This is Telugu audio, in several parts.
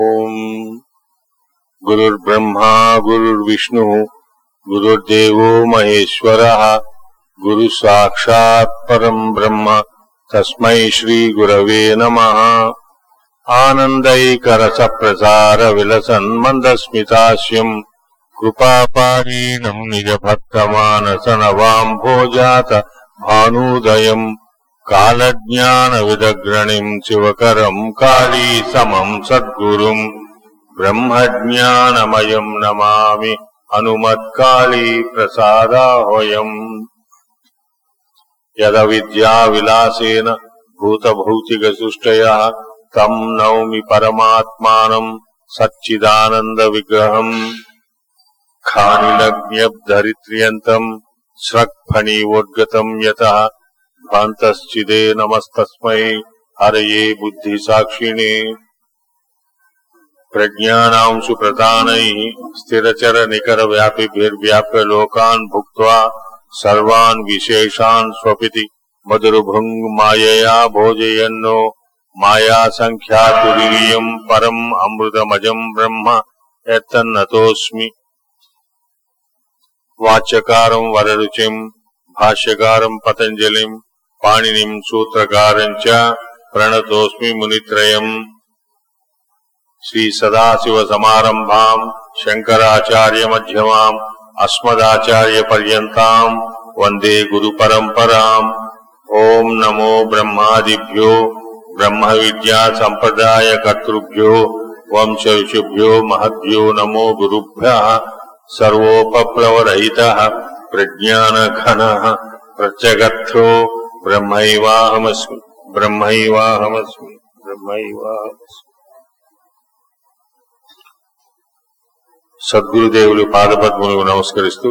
ఓం గురుర్బ్రహ్మా గురుర్విష్ణు గురుర్దేవో మహేశ్వర గురు సాక్షాత్ పరం బ్రహ్మ తస్మై శ్రీ గురవే నమ ఆనందైకరస ప్రసార విలసన్ మందస్మితాస్యం కృపాపారీణం నిజ భక్తమానస నవాంభోజాత భానూదయం కాలజ్ఞాన విదగ్రణిం శివకరం కాళీ సమం సద్గురుం బ్రహ్మజ్ఞానమయం నమామి హనుమత్కాళీ ప్రసాదాహోయం యద విద్యా విలాసేన భూతభౌతిక సృష్టయ తం నౌమి పరమాత్మానం సచ్చిదానంద విగ్రహం ఖానిలజ్ఞబ్ధరిత్ర్యంతం స్రక్ఫణీవోద్గతం యత భాంతశ్చిదే నమస్తస్మై హరయే బుద్ధి సాక్షిణే ప్రజ్ఞానాంశు ప్రధానై స్థిరచర నికర వ్యాపిభిర్వ్యాప్య లోకాన్ భుక్త్వా సర్వాన్ విశేషాన్ స్వపితి మధురభృంగ్ మాయయా భోజయన్నో మాయా సంఖ్యాతురీయం పరం అమృతమజం బ్రహ్మ ఎత్తన్నతోస్మి వాచ్యకారం వరరుచిం భాష్యకారం పతంజలిం పాణినిం సూత్రకారం చ ప్రణతోస్మి మునిత్రయం శ్రీ సదాశివ సమారంభాం శంకరాచార్య మధ్యమాం అస్మదాచార్య పర్యంతాం వందే గురు పరంపరాం ఓం నమో బ్రహ్మాదిభ్యో బ్రహ్మ విద్యా సంప్రదాయ కర్తృభ్యో వంశ ఋషిభ్యో మహద్భ్యో నమో గురుభ్య సర్వోపప్లవరహిత ప్రజ్ఞాన ఘన ప్రత్యగర్థో బ్రహ్మైవాహమస్మి బ్రహ్మైవాహమస్మి బ్రహ్మైవాహమస్మి సద్గురుదేవులు పాదపద్ములకు నమస్కరిస్తూ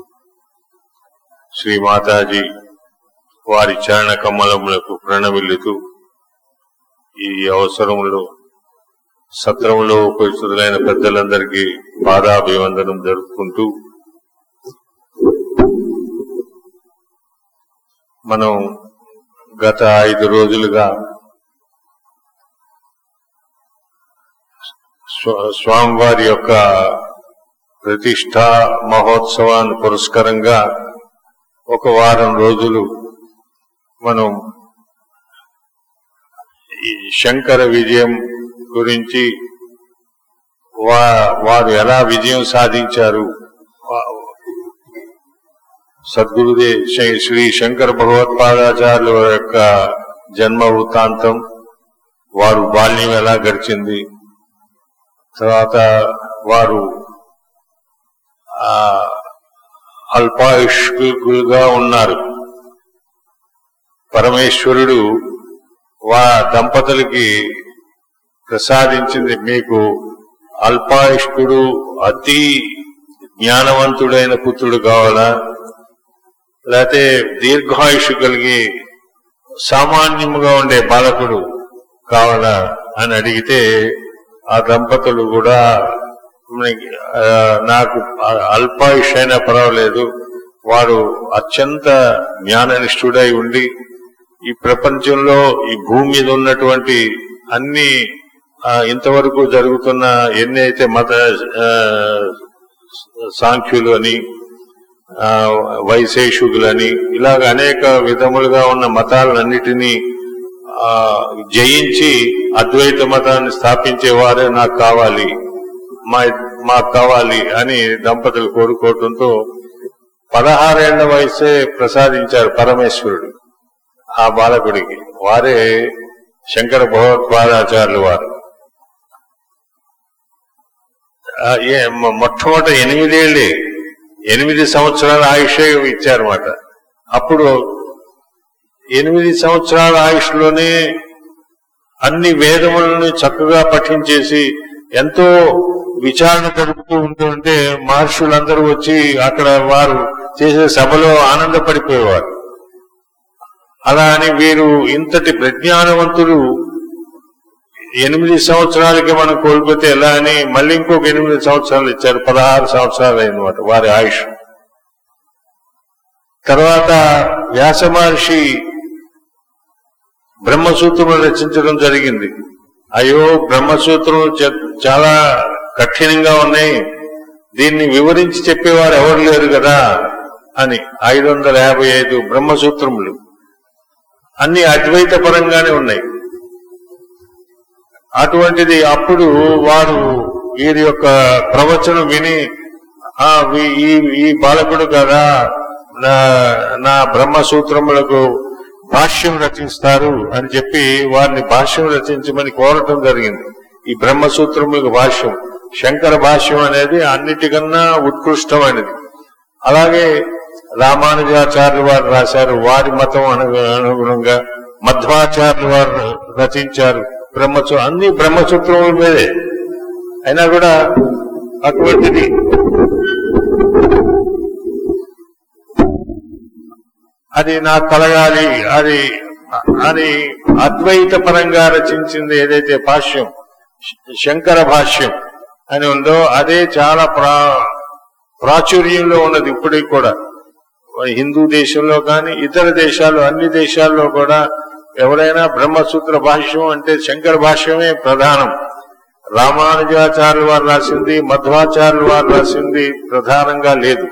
శ్రీ మాతాజీ వారి చరణ కమ్మలములకు ప్రణమిల్లుతూ ఈ అవసరంలో సత్రంలో ఉపస్థితులైన పెద్దలందరికీ పాదాభివందనం జరుపుకుంటూ మనం గత ఐదు రోజులుగా స్వ- స్వామివారి యొక్క ప్రతిష్టా మహోత్సవాన్ని పురస్కరంగా ఒక వారం రోజులు మనం ఈ శంకర విజయం గురించి వా- వారు ఎలా విజయం సాధించారు వా- సద్గురుదే శ్రీ- శ్రీ శంకర భగవత్పాదాచార్యుల యొక్క జన్మ వృత్తాంతం వారు బాల్యం ఎలా గడిచింది తర్వాత వారు ఆ అల్పాయుష్కులుగా ఉన్నారు పరమేశ్వరుడు వా దంపతులకి ప్రసాదించింది మీకు అల్పాయుష్కుడు అతి జ్ఞానవంతుడైన పుత్రుడు కావాలా లేకపోతే దీర్ఘాయుషు కలిగి సామాన్యముగా ఉండే బాలకుడు కావాలా అని అడిగితే ఆ దంపతులు కూడా మనకి, ఆ, నాకు అల్పాయుష్ అయినా పర్వాలేదు వాడు అత్యంత జ్ఞాననిష్ఠుడై ఉండి ఈ ప్రపంచంలో ఈ భూమి మీద ఉన్నటువంటి అన్ని ఆ, ఇంతవరకు జరుగుతున్న ఎన్ని అయితే మత ఆ, సాంఖ్యులు అని ఆ, వైశేషుకులని ఇలాగ అనేక విధములుగా ఉన్న మతాలన్నిటినీ ఆ, జయించి అద్వైత మతాన్ని స్థాపించే వారే నాకు కావాలి మా మాకు కావాలి అని దంపతులు కోరుకోవటంతో పదహారేళ్ల వయసే ప్రసాదించారు పరమేశ్వరుడు ఆ బాలకుడికి వారే శంకర భగవత్పాదాచార్యులు వారు ఆ, ఏ మొ- మొట్టమొదట ఎనిమిదేళ్లే ఎనిమిది సంవత్సరాల ఆయుషే ఇచ్చారన్నమాట అప్పుడు ఎనిమిది సంవత్సరాల ఆయుష్లోనే అన్ని వేదములను చక్కగా పఠించేసి ఎంతో విచారణ జరుపుతూ ఉంటుంటే మహర్షులందరూ వచ్చి అక్కడ వారు చేసే సభలో ఆనందపడిపోయేవారు అలా అని వీరు ఇంతటి ప్రజ్ఞానవంతులు ఎనిమిది సంవత్సరాలకి మనం కోల్పోతే ఎలా అని మళ్ళీ ఇంకొక ఎనిమిది సంవత్సరాలు ఇచ్చారు పదహారు సంవత్సరాలు అన్నమాట వారి ఆయుష్ తర్వాత వ్యాస మహర్షి బ్రహ్మసూత్రములు రచించడం జరిగింది అయ్యో బ్రహ్మసూత్రం చ- చాలా కఠినంగా ఉన్నాయి దీన్ని వివరించి చెప్పేవారు ఎవరు లేరు కదా అని ఐదు వందల యాభై ఐదు బ్రహ్మసూత్రములు అన్ని అద్వైత పరంగానే ఉన్నాయి అటువంటిది అప్పుడు వారు వీరి యొక్క ప్రవచనం విని ఆ వీ- ఈ ఈ బాలకుడు కదా నా నా బ్రహ్మసూత్రములకు భాష్యం రచిస్తారు అని చెప్పి వారిని భాష్యం రచించమని కోరటం జరిగింది ఈ బ్రహ్మసూత్రములకు భాష్యం శంకర భాష్యం అనేది అన్నిటికన్నా ఉత్కృష్టమైనది అలాగే రామానుజాచార్యులు వారు రాశారు వారి మతం అను- అనుగుణంగా మధ్వాచార్యులు వారు రచించారు బ్రహ్మసూ అన్ని బ్రహ్మసూత్రముల మీదే అయినా కూడా అటువంటిది అది నాకు కలగాలి అది అని అద్వైత పరంగా రచించింది ఏదైతే భాష్యం శ- శంకర భాష్యం అని ఉందో అదే చాలా ప్రా ప్రాచుర్యంలో ఉన్నది ఇప్పటికి కూడా హిందూ దేశంలో కానీ ఇతర దేశాలు అన్ని దేశాల్లో కూడా ఎవరైనా బ్రహ్మసూత్ర భాష్యం అంటే శంకర భాష్యమే ప్రధానం రామానుజాచార్యులు వారు రాసింది మధ్వాచార్యులు వారు రాసింది ప్రధానంగా లేదు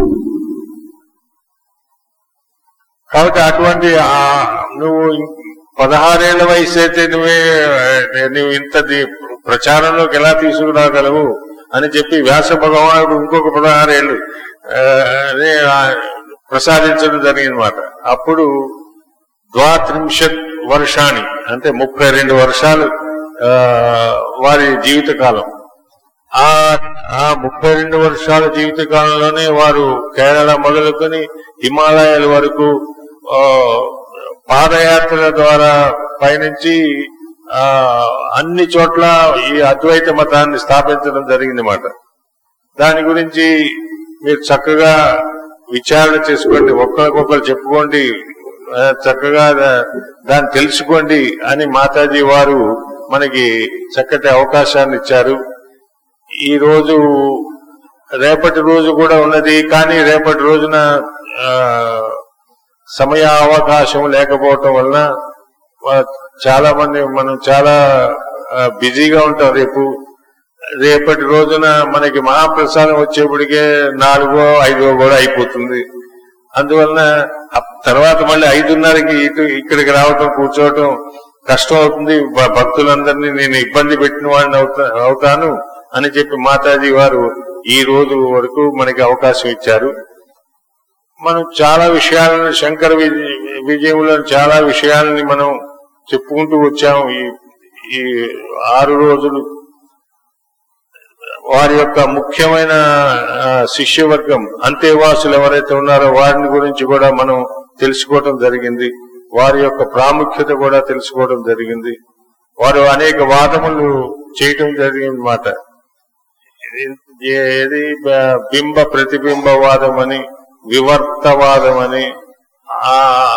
కాబట్టి అటువంటి ఆ నువ్వు పదహారేళ్ల వయసు అయితే నువ్వే ఆ, నువ్వు ఇంత ది- ప్రచారంలోకి ఎలా తీసుకురాగలవు అని చెప్పి వ్యాస భగవానుడు ఇంకొక పదహారేళ్లు ఆ, నే, ఆ, ప్రసాదించడం జరిగిందన్నమాట అప్పుడు ద్వాత్రింశత్ వర్షాన్ని అంటే ముప్పై రెండు వర్షాలు ఆ, వారి జీవితకాలం ఆ ఆ ముప్పై రెండు వర్షాల జీవిత కాలంలోనే వారు కేరళ మొదలుకొని హిమాలయాల వరకు ఆ, పాదయాత్రల ద్వారా పయనించి ఆ అన్ని చోట్ల ఈ అద్వైత మతాన్ని స్థాపించడం జరిగిందన్నమాట దాని గురించి మీరు చక్కగా విచారణ చేసుకోండి ఒక్కరికొకరు చెప్పుకోండి ఆ, చక్కగా దా- దాన్ని తెలుసుకోండి అని మాతాజీ వారు మనకి చక్కటి అవకాశాన్ని ఇచ్చారు ఈ రోజు రేపటి రోజు కూడా ఉన్నది కానీ రేపటి రోజున ఆ, సమయ అవకాశం లేకపోవటం వలన ఆ, చాలా మంది మనం చాలా ఆ, బిజీగా ఉంటాం రేపు రేపటి రోజున మనకి మహాప్రసాదం వచ్చేప్పటికే నాలుగో ఐదో కూడా అయిపోతుంది అందువలన అప్- తర్వాత మళ్ళీ ఐదున్నరకి ఇటు ఇక్కడికి రావటం కూర్చోవటం కష్టం అవుతుంది భ- భక్తులందరినీ నేను ఇబ్బంది పెట్టిన వాడిని అవుతా అవుతాను అని చెప్పి మాతాజీ వారు ఈ రోజు వరకు మనకి అవకాశం ఇచ్చారు మనం చాలా విషయాలను శంకర విజ- విజయంలో చాలా విషయాలని మనం చెప్పుకుంటూ వచ్చాము ఈ ఈ ఆరు రోజులు వారి యొక్క ముఖ్యమైన ఆ, శిష్యవర్గం అంతేవాసులు ఎవరైతే ఉన్నారో వారిని గురించి కూడా మనం తెలుసుకోవటం జరిగింది వారి యొక్క ప్రాముఖ్యత కూడా తెలుసుకోవడం జరిగింది వారు అనేక వాదములు చేయటం జరిగింది మాట ఏది బ- బింబ ప్రతిబింబవాదం అని వివర్తవాదం అని ఆ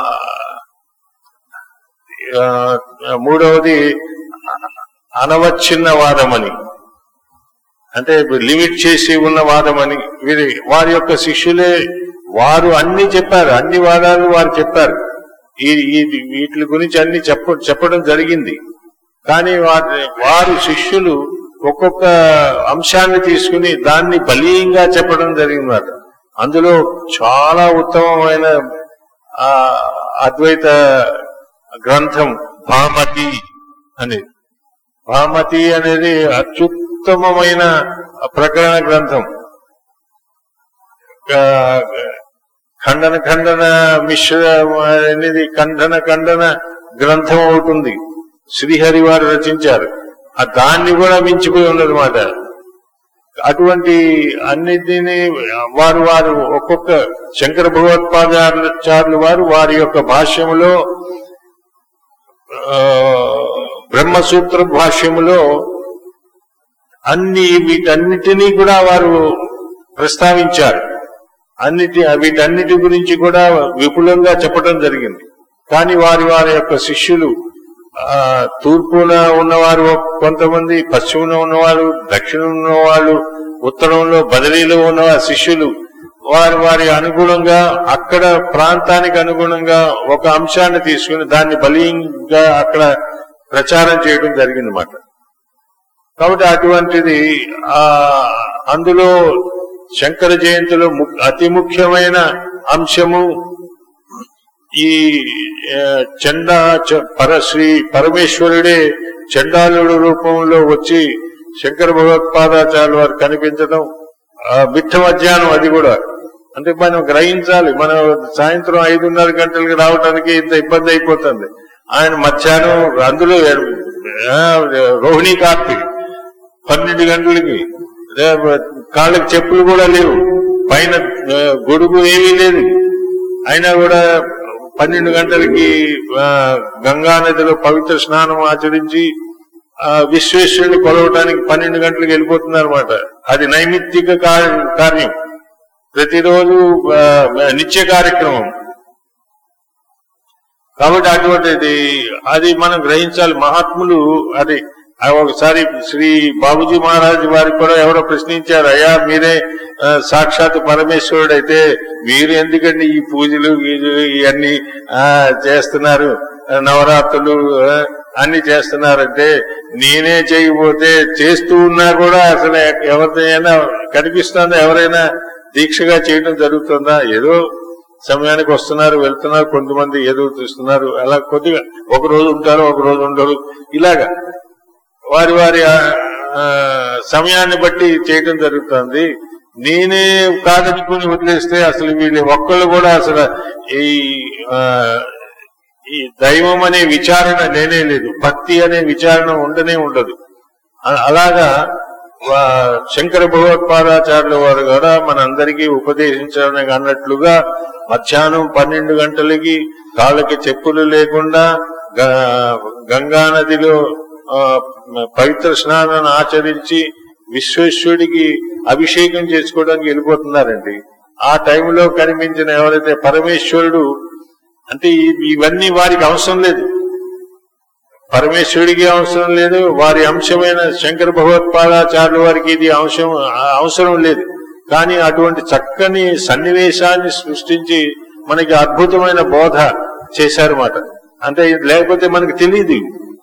ఆ, మూడవది అనవచ్ఛిన్నవాదం అని అంటే లిమిట్ చేసి ఉన్న వాదం అని వీరి వారి యొక్క శిష్యులే వారు అన్ని చెప్పారు అన్ని వాదాలు వారు చెప్పారు ఈ ఈ వీటి గురించి అన్ని చెప్ప చెప్పడం జరిగింది కానీ వారి వారు శిష్యులు ఒక్కొక్క అంశాన్ని తీసుకుని దాన్ని బలీయంగా చెప్పడం జరిగిందన్నమాట అందులో చాలా ఉత్తమమైన ఆ అద్వైత గ్రంథం భామతి అనేది భామతి అనేది అత్యుత్తమమైన ప్రకరణ గ్రంథం ఆ, ఖండన ఖండన మిశ్ర అనేది ఖండన ఖండన గ్రంథం అవుతుంది శ్రీహరి వారు రచించారు ఆ దాన్ని కూడా మించిపోయి ఉన్నదన్నమాట అటువంటి అన్నిటినీ వారు వారు ఒక్కొక్క శంకర భగవత్పాదాచార్యులు వారు వారి యొక్క భాష్యములో ఆ, బ్రహ్మసూత్ర భాష్యములో అన్ని వీటన్నిటినీ కూడా వారు ప్రస్తావించారు అన్నిటి వీటన్నిటి గురించి కూడా విపులంగా చెప్పడం జరిగింది కానీ వారి వారి యొక్క శిష్యులు ఆ తూర్పున ఉన్నవారు కొంతమంది పశ్చిమన ఉన్నవారు దక్షిణం ఉన్నవాళ్ళు ఉత్తరంలో బదిలీలో ఉన్న శిష్యులు వారి వారి అనుగుణంగా అక్కడ ప్రాంతానికి అనుగుణంగా ఒక అంశాన్ని తీసుకుని దాన్ని బలీయంగా అక్కడ ప్రచారం చేయడం జరిగిందన్నమాట కాబట్టి అటువంటిది ఆ అందులో శంకర జయంతిలో ము- అతి ముఖ్యమైన అంశము ఈ ఆ, చండా చ- పర శ్రీ పరమేశ్వరుడే చండాలుడు రూపంలో వచ్చి శంకర భగవత్పాదాచార్యుల వారు కనిపించడం ఆ మిట్ట మధ్యాహ్నం అది కూడా అంటే మనం గ్రహించాలి మనం సాయంత్రం ఐదున్నర గంటలకు రావడానికి ఇంత ఇబ్బంది అయిపోతుంది ఆయన మధ్యాహ్నం అందులో ఆ, రోహిణీ కార్తీక్ పన్నెండు గంటలకి అదే కాళ్ళకి చెప్పులు కూడా లేవు పైన ఆ, గొడుగు ఏమీ లేదు అయినా కూడా పన్నెండు గంటలకి ఆ, గంగా నదిలో పవిత్ర స్నానం ఆచరించి ఆ విశ్వేశ్వరుని కొలవటానికి పన్నెండు గంటలకు వెళ్ళిపోతున్నారు అనమాట అది నైమిత్తిక కార్య- కార్యం ప్రతిరోజు ఆ, నిత్య కార్యక్రమం కాబట్టి అటువంటిది అది మనం గ్రహించాలి మహాత్ములు అది ఆ ఒకసారి శ్రీ బాబుజీ మహారాజ్ వారికి కూడా ఎవరో ప్రశ్నించారు అయ్యా మీరే ఆ, సాక్షాత్ పరమేశ్వరుడు అయితే మీరు ఎందుకండి ఈ పూజలు గీజలు ఇవన్నీ ఆ, చేస్తున్నారు ఆ, నవరాత్రులు ఆ, అన్ని చేస్తున్నారంటే నేనే చేయకపోతే చేస్తూ ఉన్నా కూడా అసలు ఎవరిదైనా కనిపిస్తుందా ఎవరైనా దీక్షగా చేయడం జరుగుతుందా ఏదో సమయానికి వస్తున్నారు వెళ్తున్నారు కొంతమంది ఏదో చూస్తున్నారు అలా కొద్దిగా ఒక రోజు ఉంటారు ఒక రోజు ఉండరు ఇలాగా వారి వారి ఆ, ఆ, సమయాన్ని బట్టి చేయటం జరుగుతుంది నేనే కాదనుకుని వదిలేస్తే అసలు వీళ్ళు ఒక్కళ్ళు కూడా అసలు ఈ ఆ, ఈ దైవం అనే విచారణ లేనే లేదు భక్తి అనే విచారణ ఉండనే ఉండదు అ- అలాగా వా- శంకర భగవత్పాదాచార్యుల వారు కూడా మనందరికీ ఉపదేశించడానికి అన్నట్లుగా మధ్యాహ్నం పన్నెండు గంటలకి కాళ్ళకి చెప్పులు లేకుండా గ- గంగా నదిలో ఆ, పవిత్ర స్నానాన్ని ఆచరించి విశ్వేశ్వరుడికి అభిషేకం చేసుకోవడానికి వెళ్ళిపోతున్నారండి ఆ టైంలో కనిపించిన ఎవరైతే పరమేశ్వరుడు అంటే ఈ- ఇవన్నీ వారికి అవసరం లేదు పరమేశ్వరుడికి అవసరం లేదు వారి అంశమైన శంకర భగవత్పాదాచార్యుల వారికి ఇది అంశం అవసరం లేదు కానీ అటువంటి చక్కని సన్నివేశాన్ని సృష్టించి మనకి అద్భుతమైన బోధ చేశారన్నమాట అంటే లేకపోతే మనకి తెలియదు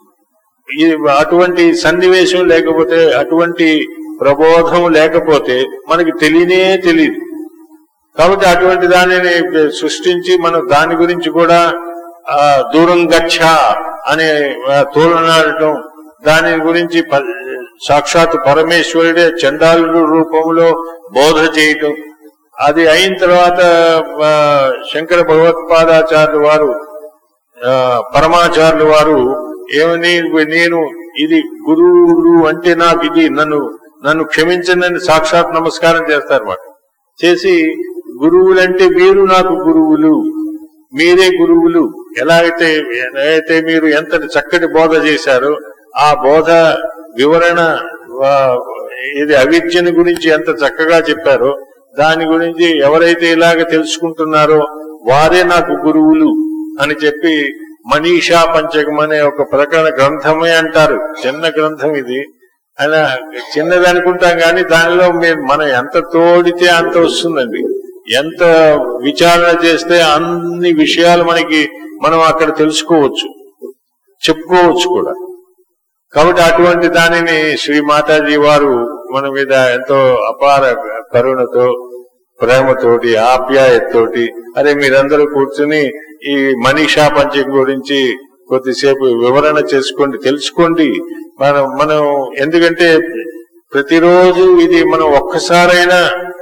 ఈ అటువంటి సన్నివేశం లేకపోతే అటువంటి ప్రబోధం లేకపోతే మనకి తెలియనే తెలియదు కాబట్టి అటువంటి దానిని సృష్టించి మనం దాని గురించి కూడా ఆ, దూరం గచ్చ అనే ఆ, తోలనాడటం దాని గురించి ప- సాక్షాత్ పరమేశ్వరుడే చండాలుడు రూపంలో బోధ చేయటం అది అయిన తర్వాత ఆ, శంకర భగవత్పాదాచార్యులు వారు ఆ, పరమాచార్యులు వారు ఏమని నేను ఇది గురువులు అంటే నాకు ఇది నన్ను నన్ను క్షమించండి సాక్షాత్ నమస్కారం చేస్తారు మాట చేసి గురువులంటే మీరు నాకు గురువులు మీరే గురువులు ఎలా అయితే ఎలా అయితే మీరు ఎంతటి చక్కటి బోధ చేశారో ఆ బోధ వివరణ ఆ, ఇది అవిద్యని గురించి ఎంత చక్కగా చెప్పారో దాని గురించి ఎవరైతే ఇలాగ తెలుసుకుంటున్నారో వారే నాకు గురువులు అని చెప్పి మనీషా పంచకం అనే ఒక ప్రకరణ గ్రంథమే అంటారు చిన్న గ్రంథం ఇది అలా చిన్నది అనుకుంటాం కానీ దానిలో మీరు మనం ఎంత తోడితే అంత వస్తుందండి ఎంత విచారణ చేస్తే అన్ని విషయాలు మనకి మనం అక్కడ తెలుసుకోవచ్చు చెప్పుకోవచ్చు కూడా కాబట్టి అటువంటి దానిని శ్రీ మాతాజీ వారు మన మీద ఎంతో అపార కరుణతో ప్రేమతోటి ఆప్యాయతతోటి అరే మీరందరూ కూర్చుని ఈ మనీషా పంచకం గురించి కొద్దిసేపు వివరణ చేసుకోండి తెలుసుకోండి మనం మనం ఎందుకంటే ప్రతిరోజు ఇది మనం ఒక్కసారైనా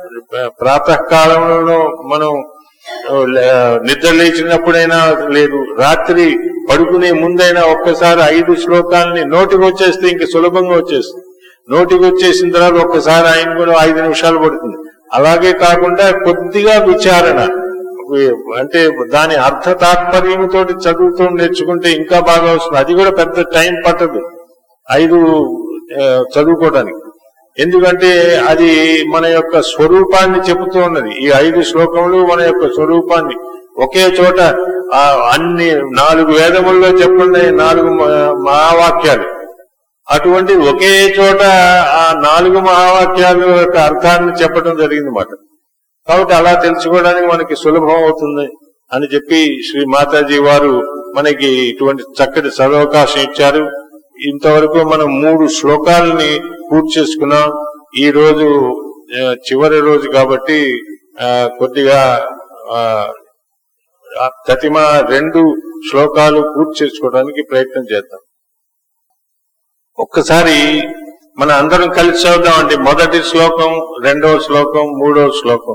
ప్రాతకాలంలో మనం లే- నిద్ర లేచినప్పుడైనా లేదు రాత్రి పడుకునే ముందైనా ఒక్కసారి ఐదు శ్లోకాలని నోటికి వచ్చేస్తే ఇంక సులభంగా వచ్చేస్తుంది నోటికి వచ్చేసిన తర్వాత ఒక్కసారి ఆయన కూడా ఐదు నిమిషాలు పడుతుంది అలాగే కాకుండా కొద్దిగా విచారణ అంటే దాని అర్థ తాత్పర్యంతో చదువుతూ నేర్చుకుంటే ఇంకా బాగా వస్తుంది అది కూడా పెద్ద టైం పట్టదు ఐదు ఆ, చదువుకోవడానికి ఎందుకంటే అది మన యొక్క స్వరూపాన్ని చెబుతూ ఉన్నది ఈ ఐదు శ్లోకములు మన యొక్క స్వరూపాన్ని ఒకే చోట ఆ అన్ని నాలుగు వేదముల్లో చెప్పండి నాలుగు మ- మహావాక్యాలు అటువంటి ఒకే చోట ఆ నాలుగు మహావాక్యాల యొక్క అర్థాన్ని చెప్పడం జరిగింది మాట కాబట్టి అలా తెలుసుకోవడానికి మనకి సులభం అవుతుంది అని చెప్పి శ్రీ మాతాజీ వారు మనకి ఇటువంటి చక్కటి సదవకాశం ఇచ్చారు ఇంతవరకు మనం మూడు శ్లోకాలని పూర్తి చేసుకున్నాం ఈ రోజు ఆ, చివరి రోజు కాబట్టి ఆ, కొద్దిగా ఆ, ఆ ప్రతిమ రెండు శ్లోకాలు పూర్తి చేసుకోవడానికి ప్రయత్నం చేద్దాం ఒక్కసారి మన అందరం కలిసి చదువుదామండి మొదటి శ్లోకం రెండవ శ్లోకం మూడవ శ్లోకం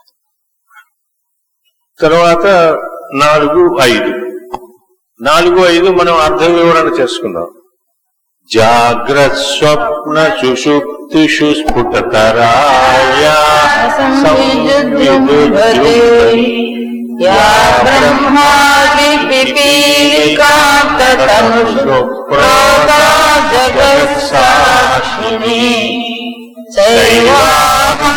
తర్వాత నాలుగు ఐదు నాలుగు ఐదు మనం అర్థ వివరణ చేసుకుందాం జాగ్రత్త స్వప్న సుషుప్తిషు స్ఫుటతరాయా संविजुद्युम्भते या ब्रह्मादिपिपीलिकान्ततनुषु प्रोगा जगत्साक्षिणी चैवाहम्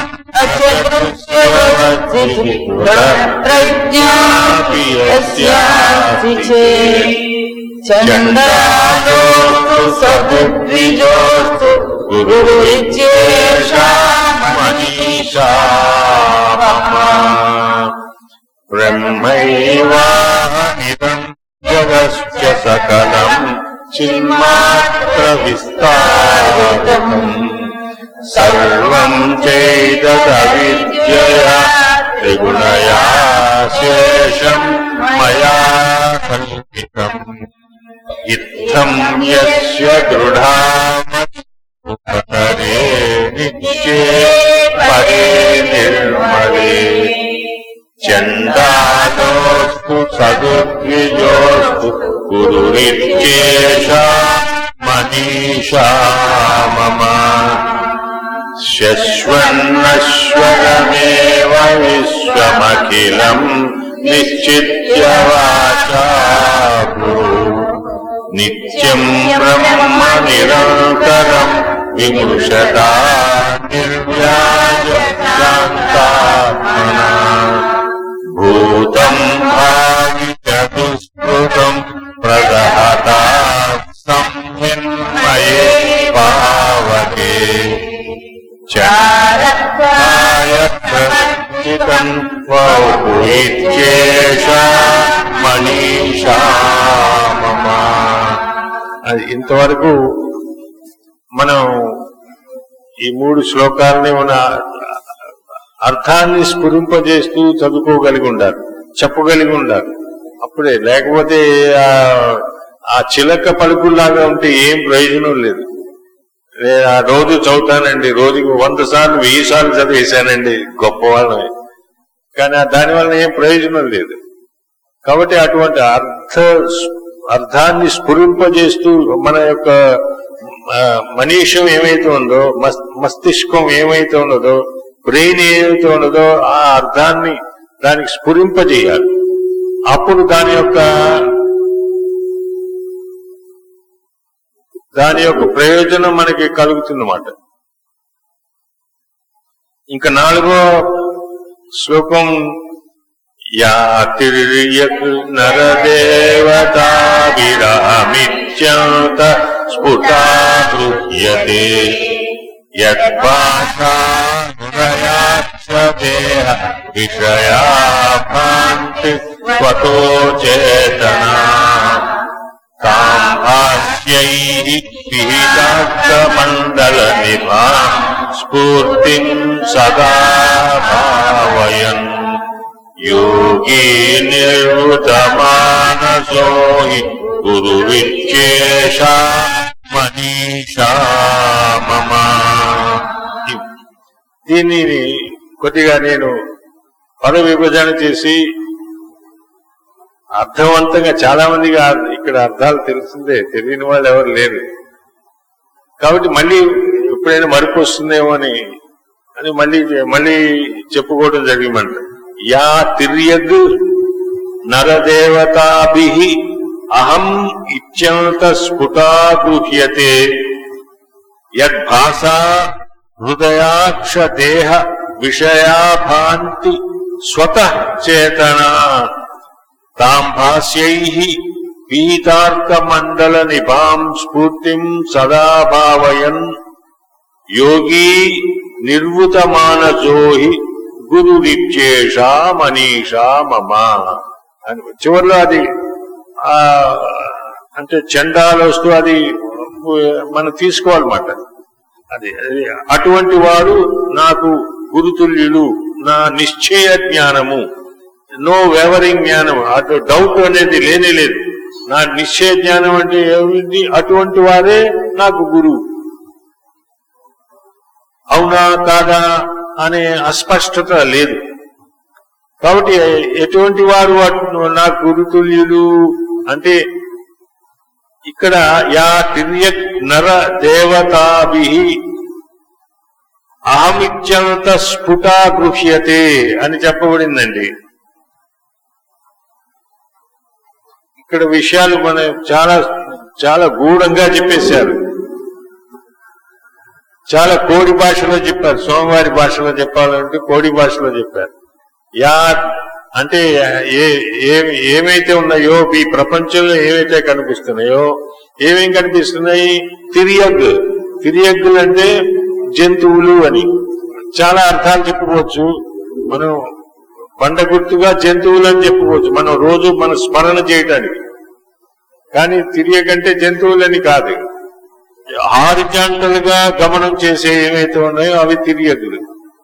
अचतुष्यवस्थितिप्रज्ञापि यस्यास्ति चेत् चण्डालोऽस्तु सदुद्विजोऽस्तु गुरुरित्येषा మనీషా బ్రహ్మైవాహమిదం జగశ్చ సకలం చిన్మాత్ర విస్తారితం సర్వం చైదవిద్యయా త్రిగుణయా శేషం మయా కల్పితం ఇత్థం యస్య దృఢామరే నిత్యే పరే నిర్మలే చండాలోస్తు సదుద్విజోస్తు గురురిత్యేష మనీషా మమ శశ్వన్నశ్వరమేవ విశ్వమఖిలం నిశ్చిత్యవాచా నిత్యం బ్రహ్మ నిరంతరం విమృశతా నిర్వ్యాజ శాంతాత్మనా భూతం భావి చతుస్కృతం ప్రదహతా సంహిన్మయే పావకే చారత్వం ఇత్యేష మనీషా మమ అది ఇంతవరకు మనం ఈ మూడు శ్లోకాలని మన అర్థాన్ని స్ఫురింపజేస్తూ చదువుకోగలిగి ఉండాలి చెప్పగలిగి ఉండాలి అప్పుడే లేకపోతే ఆ- ఆ చిలక పలుకుల్లాగా ఉంటే ఏం ప్రయోజనం లేదు నేను ఆ రోజు చదువుతానండి రోజుకి వంద సార్లు వెయ్యి సార్లు చదివేశానండి గొప్ప వాళ్ళని కానీ ఆ దాని వల్ల ఏం ప్రయోజనం లేదు కాబట్టి అటువంటి అర్థ అర్థాన్ని స్ఫురింపజేస్తూ మన యొక్క ఆ, మనీషం ఏమైతే ఉందో మస్- మస్తిష్కం ఏమైతే ఉన్నదో బ్రెయిన్ ఏమైతే ఉన్నదో ఆ అర్థాన్ని దానికి స్ఫురింపజేయాలి అప్పుడు దాని యొక్క దాని యొక్క ప్రయోజనం మనకి కలుగుతుందన్నమాట ఇంకా నాలుగో శ్లోకం యాతిర్యక్ నరదేవతాభిరామిత్యంత స్ఫుటా హృద్యతే యద్భాషానురయాక్షదేహ విషయా భాంతి స్వతో చేతనా తాం భాష్యైః పిహితార్థమండల నిభాం స్ఫూర్తిం సదా భావయన్ యోగీ నిర్వృతమానసో హి గురువిచ్చేష మనీషా మమ దీనిని కొద్దిగా నేను పద విభజన చేసి అర్థవంతంగా చాలా మందికి ఆ- ఇక్కడ అర్థాలు తెలిసిందే తెలియని వాళ్ళు ఎవరు లేరు కాబట్టి మళ్ళీ ఎప్పుడైనా మరుపు వస్తుందేమో అని అని మళ్ళీ మళ్ళీ చెప్పుకోవడం జరిగిందంట యా తిర్యగ్ నరదేవతాభి అహం ఇత్యంత స్ఫుటా గృహ్యతే యద్భాషా హృదయాక్ష దేహ విషయా భాంతి స్వతః చేతనా తాం భాష్యైః పీతార్కమండల నిభాం స్ఫూర్తిం సదా భావయన్ యోగీ నిర్వృతమానజోహి గురురిత్యేషా మనీషా మమ అని చివరిలో అది ఆ అంటే చండాలు వస్తూ అది మనం తీసుకోవాలన్నమాట అది అది అటువంటి వాడు నాకు గురుతుల్యులు నా నిశ్చయ జ్ఞానము నో వెవరింగ్ జ్ఞానం అటు డౌట్ అనేది లేనే లేదు నా నిశ్చయ జ్ఞానం అంటే ఏమిటి అటువంటి వారే నాకు గురువు అవునా కాదా అనే అస్పష్టత లేదు కాబట్టి ఎటువంటి వారు అటు- నా గురుతుల్యులు అంటే ఇక్కడ యా తిర్య నర దేవతాభి అహమిత్యంత స్ఫుటా గృహ్యతే అని చెప్పబడిందండి ఇక్కడ విషయాలు మన చాలా చాలా గూఢంగా చెప్పేశారు చాలా కోడి భాషలో చెప్పారు సోమవారి భాషలో చెప్పాలంటే కోడి భాషలో చెప్పారు యా అంటే ఏ ఏ- ఏమైతే ఉన్నాయో ఈ ప్రపంచంలో ఏవైతే కనిపిస్తున్నాయో ఏమేం కనిపిస్తున్నాయి తిరియగ్ తిరియగ్గులు అంటే జంతువులు అని చాలా అర్థాలు చెప్పుకోవచ్చు మనం పండ గుర్తుగా జంతువులు అని చెప్పుకోవచ్చు మనం రోజు మన స్మరణ చేయటానికి కానీ తిరియగంటే జంతువులని కాదు హారిజాంటల్ గా గమనం చేసే ఏవైతే ఉన్నాయో అవి తిరియగులు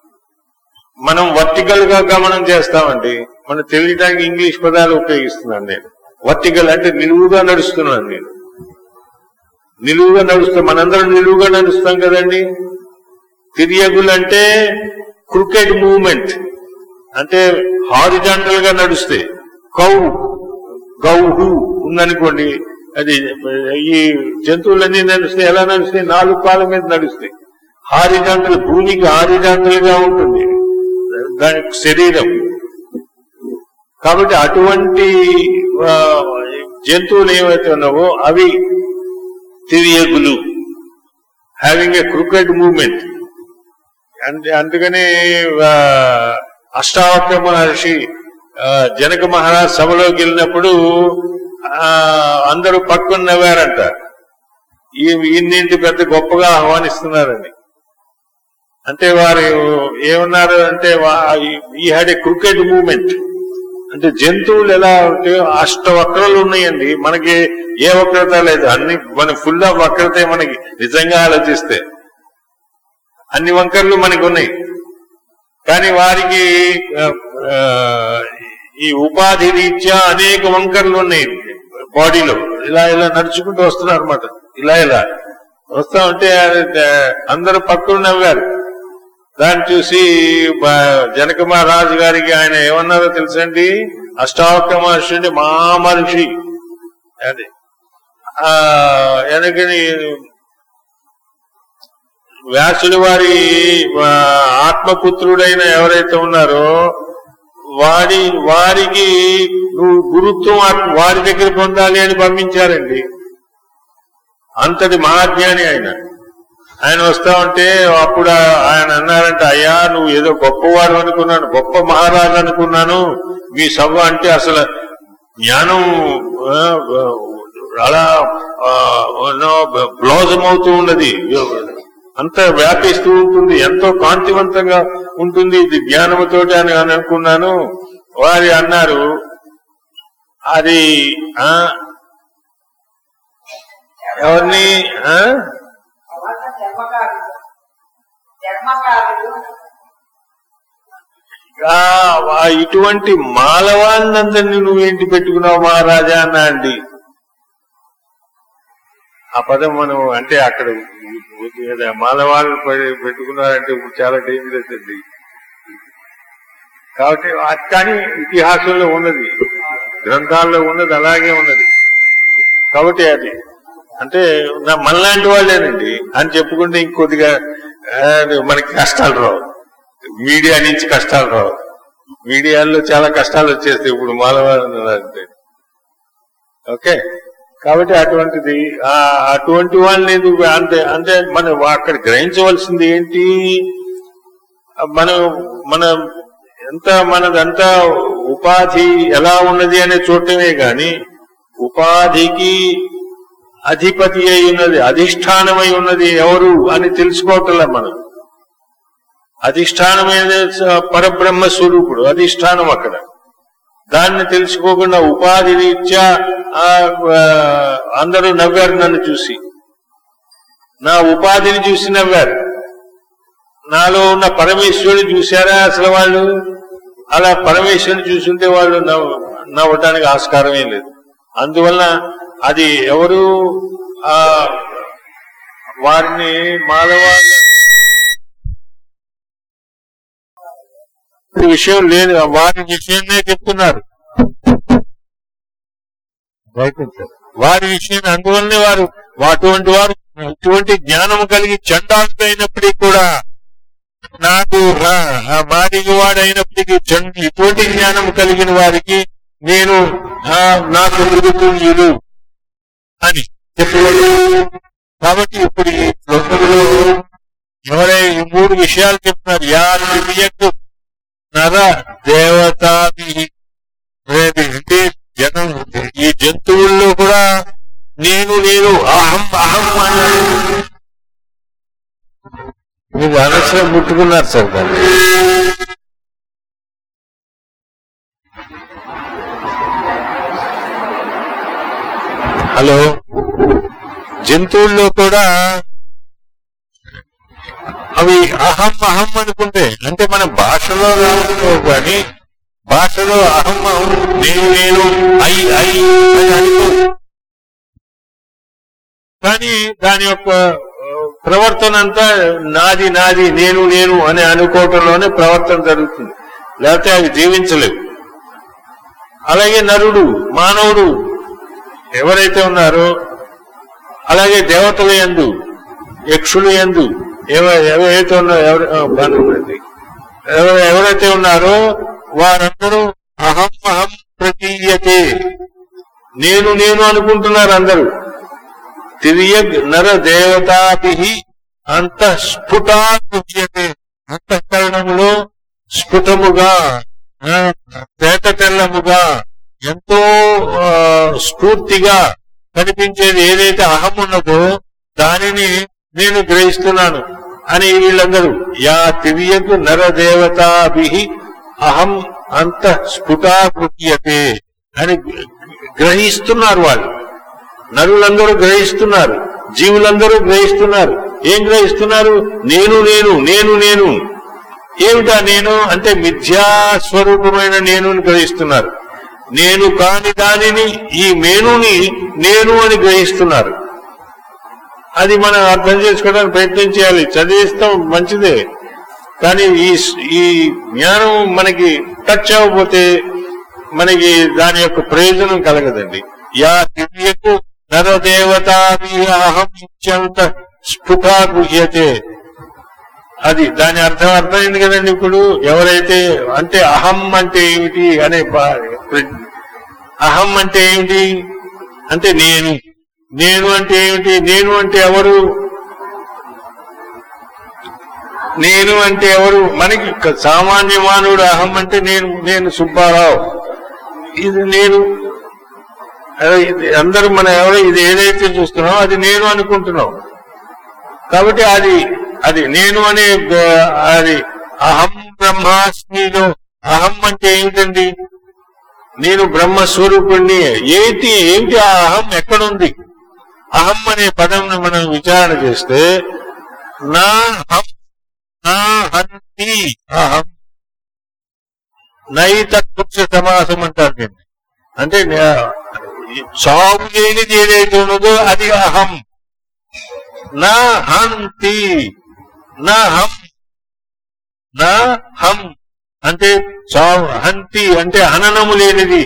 మనం వర్టికల్ గా గమనం చేస్తామండి మనం తెలియడానికి ఇంగ్లీష్ పదాలు ఉపయోగిస్తున్నాను నేను వర్టికల్ అంటే నిలువుగా నడుస్తున్నాను నేను నిలువుగా నడుస్తాం మనందరం నిలువుగా నడుస్తాం కదండి తిరియగులు అంటే క్రికెట్ మూవ్మెంట్ అంటే హారిజాంటల్ గా నడుస్తే కౌ గౌహు ఉందనుకోండి అది ఈ జంతువులన్నీ నడుస్తాయి ఎలా నడుస్తాయి నాలుగు కాళ్ళ మీద నడుస్తాయి హారిజాంటల్ భూమికి హారిజాంటల్ గా ఉంటుంది దాని శరీరం కాబట్టి అటువంటి ఆ, జంతువులు ఏవైతే ఉన్నావో అవి తిరియగులు హ్యావింగ్ ఏ క్రికెట్ మూవ్మెంట్ అంటే అందుకనే ఆ, అష్టావక్ర మహర్షి ఆ, జనక మహారాజ్ సభలోకి వెళ్ళినప్పుడు ఆ, అందరూ పక్కన నవ్వారంట ఈ ఈయన్నింటి పెద్ద గొప్పగా ఆహ్వానిస్తున్నారని అంటే వారు ఏమన్నారు అంటే ఈ హ్యాడ్ ఏ క్రికెట్ మూవ్మెంట్ అంటే జంతువులు ఎలా అంటే అష్ట వక్రలు ఉన్నాయండి మనకి ఏ వక్రత లేదు అన్ని మన ఫుల్ ఆఫ్ వక్రతే మనకి నిజంగా ఆలోచిస్తే అన్ని వంకర్లు మనకు ఉన్నాయి కానీ వారికి ఆ, ఆ, ఈ ఉపాధి రీత్యా అనేక వంకర్లు ఉన్నాయి బాడీలో ఇలా ఇలా నడుచుకుంటూ వస్తున్నారు అనమాట ఇలా ఇలా వస్తా ఉంటే ఆ, అందరూ పక్కన నవ్వారు దాన్ని చూసి బ- జనక మహారాజు గారికి ఆయన ఏమన్నారో తెలుసండి అష్టావక్ర మహర్షి అంటే మా మనిషి అది ఆ వెనకని వ్యాసుడి వారి ఆ, ఆత్మపుత్రుడైన ఎవరైతే ఉన్నారో వాడి వారికి నువ్వు గురుత్వం ఆత్మ- వారి దగ్గర పొందాలి అని పంపించారండి అంతటి మహాజ్ఞాని ఆయన ఆయన వస్తా ఉంటే అప్పుడు ఆయన అన్నారంట అయ్యా నువ్వు ఏదో గొప్పవాడు అనుకున్నాను గొప్ప మహారాజు అనుకున్నాను మీ సభ అంటే అసలు జ్ఞానం ఆ, అలా బ్లౌజం అవుతూ ఉన్నది అంత వ్యాపిస్తూ ఉంటుంది ఎంతో కాంతివంతంగా ఉంటుంది ఇది జ్ఞానముతోటి అని అని అనుకున్నాను వారి అన్నారు అది ఆ ఎవరిని ఆ ఆ, ఆ ఇటువంటి మాలవాళ్ళందరినీ నువ్వేంటి పెట్టుకున్నావు మహారాజా అన్నా అండి ఆ పదం మనం అంటే అక్కడ మాలవాళ్ళు పె- పెట్టుకున్నారంటే ఇప్పుడు చాలా డేంజరస్ అండి కాబట్టి అది కానీ ఇతిహాసంలో ఉన్నది గ్రంథాల్లో ఉన్నది అలాగే ఉన్నది కాబట్టి అది అంటే నా మనలాంటి వాళ్ళేనండి అని చెప్పుకుంటే ఇంకొద్దిగా ఆ, మనకి కష్టాలు రావు మీడియా నుంచి కష్టాలు రావు మీడియాలో చాలా కష్టాలు వచ్చేస్తాయి ఇప్పుడు మాలవాళ్ళు అంటే ఓకే కాబట్టి అటువంటిది ఆ అటువంటి వాళ్ళని ఎందుకు అంతే అంటే మనం అక్కడ గ్రహించవలసింది ఏంటి మనం మన ఎంత మనదంతా ఉపాధి ఎలా ఉన్నది అనే చూడటమే గాని ఉపాధికి అధిపతి అయి ఉన్నది అధిష్టానమై ఉన్నది ఎవరు అని తెలుసుకోవటంలా మనం అధిష్టానమైన పరబ్రహ్మ స్వరూపుడు అధిష్టానం అక్కడ దాన్ని తెలుసుకోకుండా ఉపాధి రీత్యా ఆ, ఆ, అందరూ నవ్వారు నన్ను చూసి నా ఉపాధిని చూసి నవ్వారు నాలో ఉన్న పరమేశ్వరుని చూశారా అసలు వాళ్ళు అలా పరమేశ్వరుని చూసుంటే వాళ్ళు నవ్వు నవ్వటానికి ఆస్కారమే లేదు అందువలన అది ఎవరు ఆ వారిని మానవాళ్ళ ఈ విషయం లేదు వారి విషయాన్నే చెప్తున్నారు వారి విషయం అందువల్లనే వారు అటువంటి వారు అటువంటి జ్ఞానం కలిగి చండాలుడైనప్పటికీ కూడా నాకు రా- ఆ మాదిగ వాడైనప్పటికీ చండ ఇటువంటి జ్ఞానం కలిగిన వారికి నేను ఆ, నాకు మృదుతుల్యులు అని చెప్పారు కాబట్టి ఇప్పుడు ఈ శ్లోకంలో ఎవరై ఈ మూడు విషయాలు చెప్తున్నారు యా దివ్యకు నర దేవతాది అనేది అంటే జనం ఈ జంతువుల్లో కూడా నేను నేను అహం అహం అన్నాడు మీరు అనవసరం ముట్టుకున్నారు సార్ దాన్ని హలో జంతువుల్లో కూడా అవి అహం అహం అనుకుంటే అంటే మన భాషలో రావడం కానీ భాషలో అహం అహం నేను నేను ఐ ఐ అని అనుకో కానీ దాని యొక్క ఆ, ప్రవర్తన అంతా నాది నాది నేను నేను అని అనుకోవటంలోనే ప్రవర్తన జరుగుతుంది లేకపోతే అవి జీవించలేవు అలాగే నరుడు మానవుడు ఎవరైతే ఉన్నారో అలాగే దేవతల యందు యక్షులు యందు ఎవ- ఎవరైతే ఉన్నారో ఎవరు ఆ, బాగానే ఉన్నది. ఎవ- ఎవరైతే ఉన్నారో వారందరూ అహం అహం ప్రతీయతే నేను నేను అనుకుంటున్నారు అందరూ తిరియగ్ నర దేవతాభి అంతఃస్ఫుటాన్యతే అంతఃకరణములో స్ఫుటముగా ఆ, తేట తెల్లముగా ఎంతో ఆ, స్ఫూర్తిగా కనిపించేది ఏదైతే అహం ఉన్నదో దానిని నేను గ్రహిస్తున్నాను అని వీళ్ళందరూ యా తిరియగ్ నర దేవతాభి అహం అంత స్ఫుటాకృత్యతే అని గ్రహిస్తున్నారు వాళ్ళు నరులందరూ గ్రహిస్తున్నారు జీవులందరూ గ్రహిస్తున్నారు ఏం గ్రహిస్తున్నారు నేను నేను నేను నేను ఏమిటా నేను అంటే మిథ్యా స్వరూపమైన నేను గ్రహిస్తున్నారు నేను కాని దానిని ఈ మేనుని నేను అని గ్రహిస్తున్నారు అది మనం అర్థం చేసుకోవడానికి ప్రయత్నం చేయాలి చదివిస్తాం మంచిదే కానీ ఈ ఈ జ్ఞానం మనకి టచ్ అవ్వకపోతే మనకి దాని యొక్క ప్రయోజనం కలగదండి యా దివ్యకు నరదేవతాది అహం ఇత్యంత స్ఫుటా గుహ్యతే అది దాని అర్థం అర్థమైంది కదండి ఇప్పుడు ఎవరైతే అంటే అహం అంటే ఏమిటి అనే బా- అహం అంటే ఏమిటి అంటే నేను నేను అంటే ఏమిటి నేను అంటే ఎవరు నేను అంటే ఎవరు మనకి క- సామాన్య మానవుడు అహం అంటే నేను నేను సుబ్బారావు ఇది నేను అదే ఇది అందరూ మన ఎవరు ఇది ఏదైతే చూస్తున్నామో అది నేను అనుకుంటున్నాం కాబట్టి అది అది నేను అనే గ- అది అహం బ్రహ్మాస్మిలో అహం అంటే ఏమిటండి నేను బ్రహ్మస్వరూపుణ్ణి ఏంటి ఏంటి ఆ అహం ఎక్కడుంది అహం అనే పదం మనం విచారణ చేస్తే నా హం నా హంతి అహం నైత పురుష సమాసం అంటారు దీన్ని అంటే నే- సాగు లేనిది ఏదైతే ఉన్నదో అది అహం నా హంతి నా హం నా హం అంటే చావు హంతి అంటే హననము లేనిది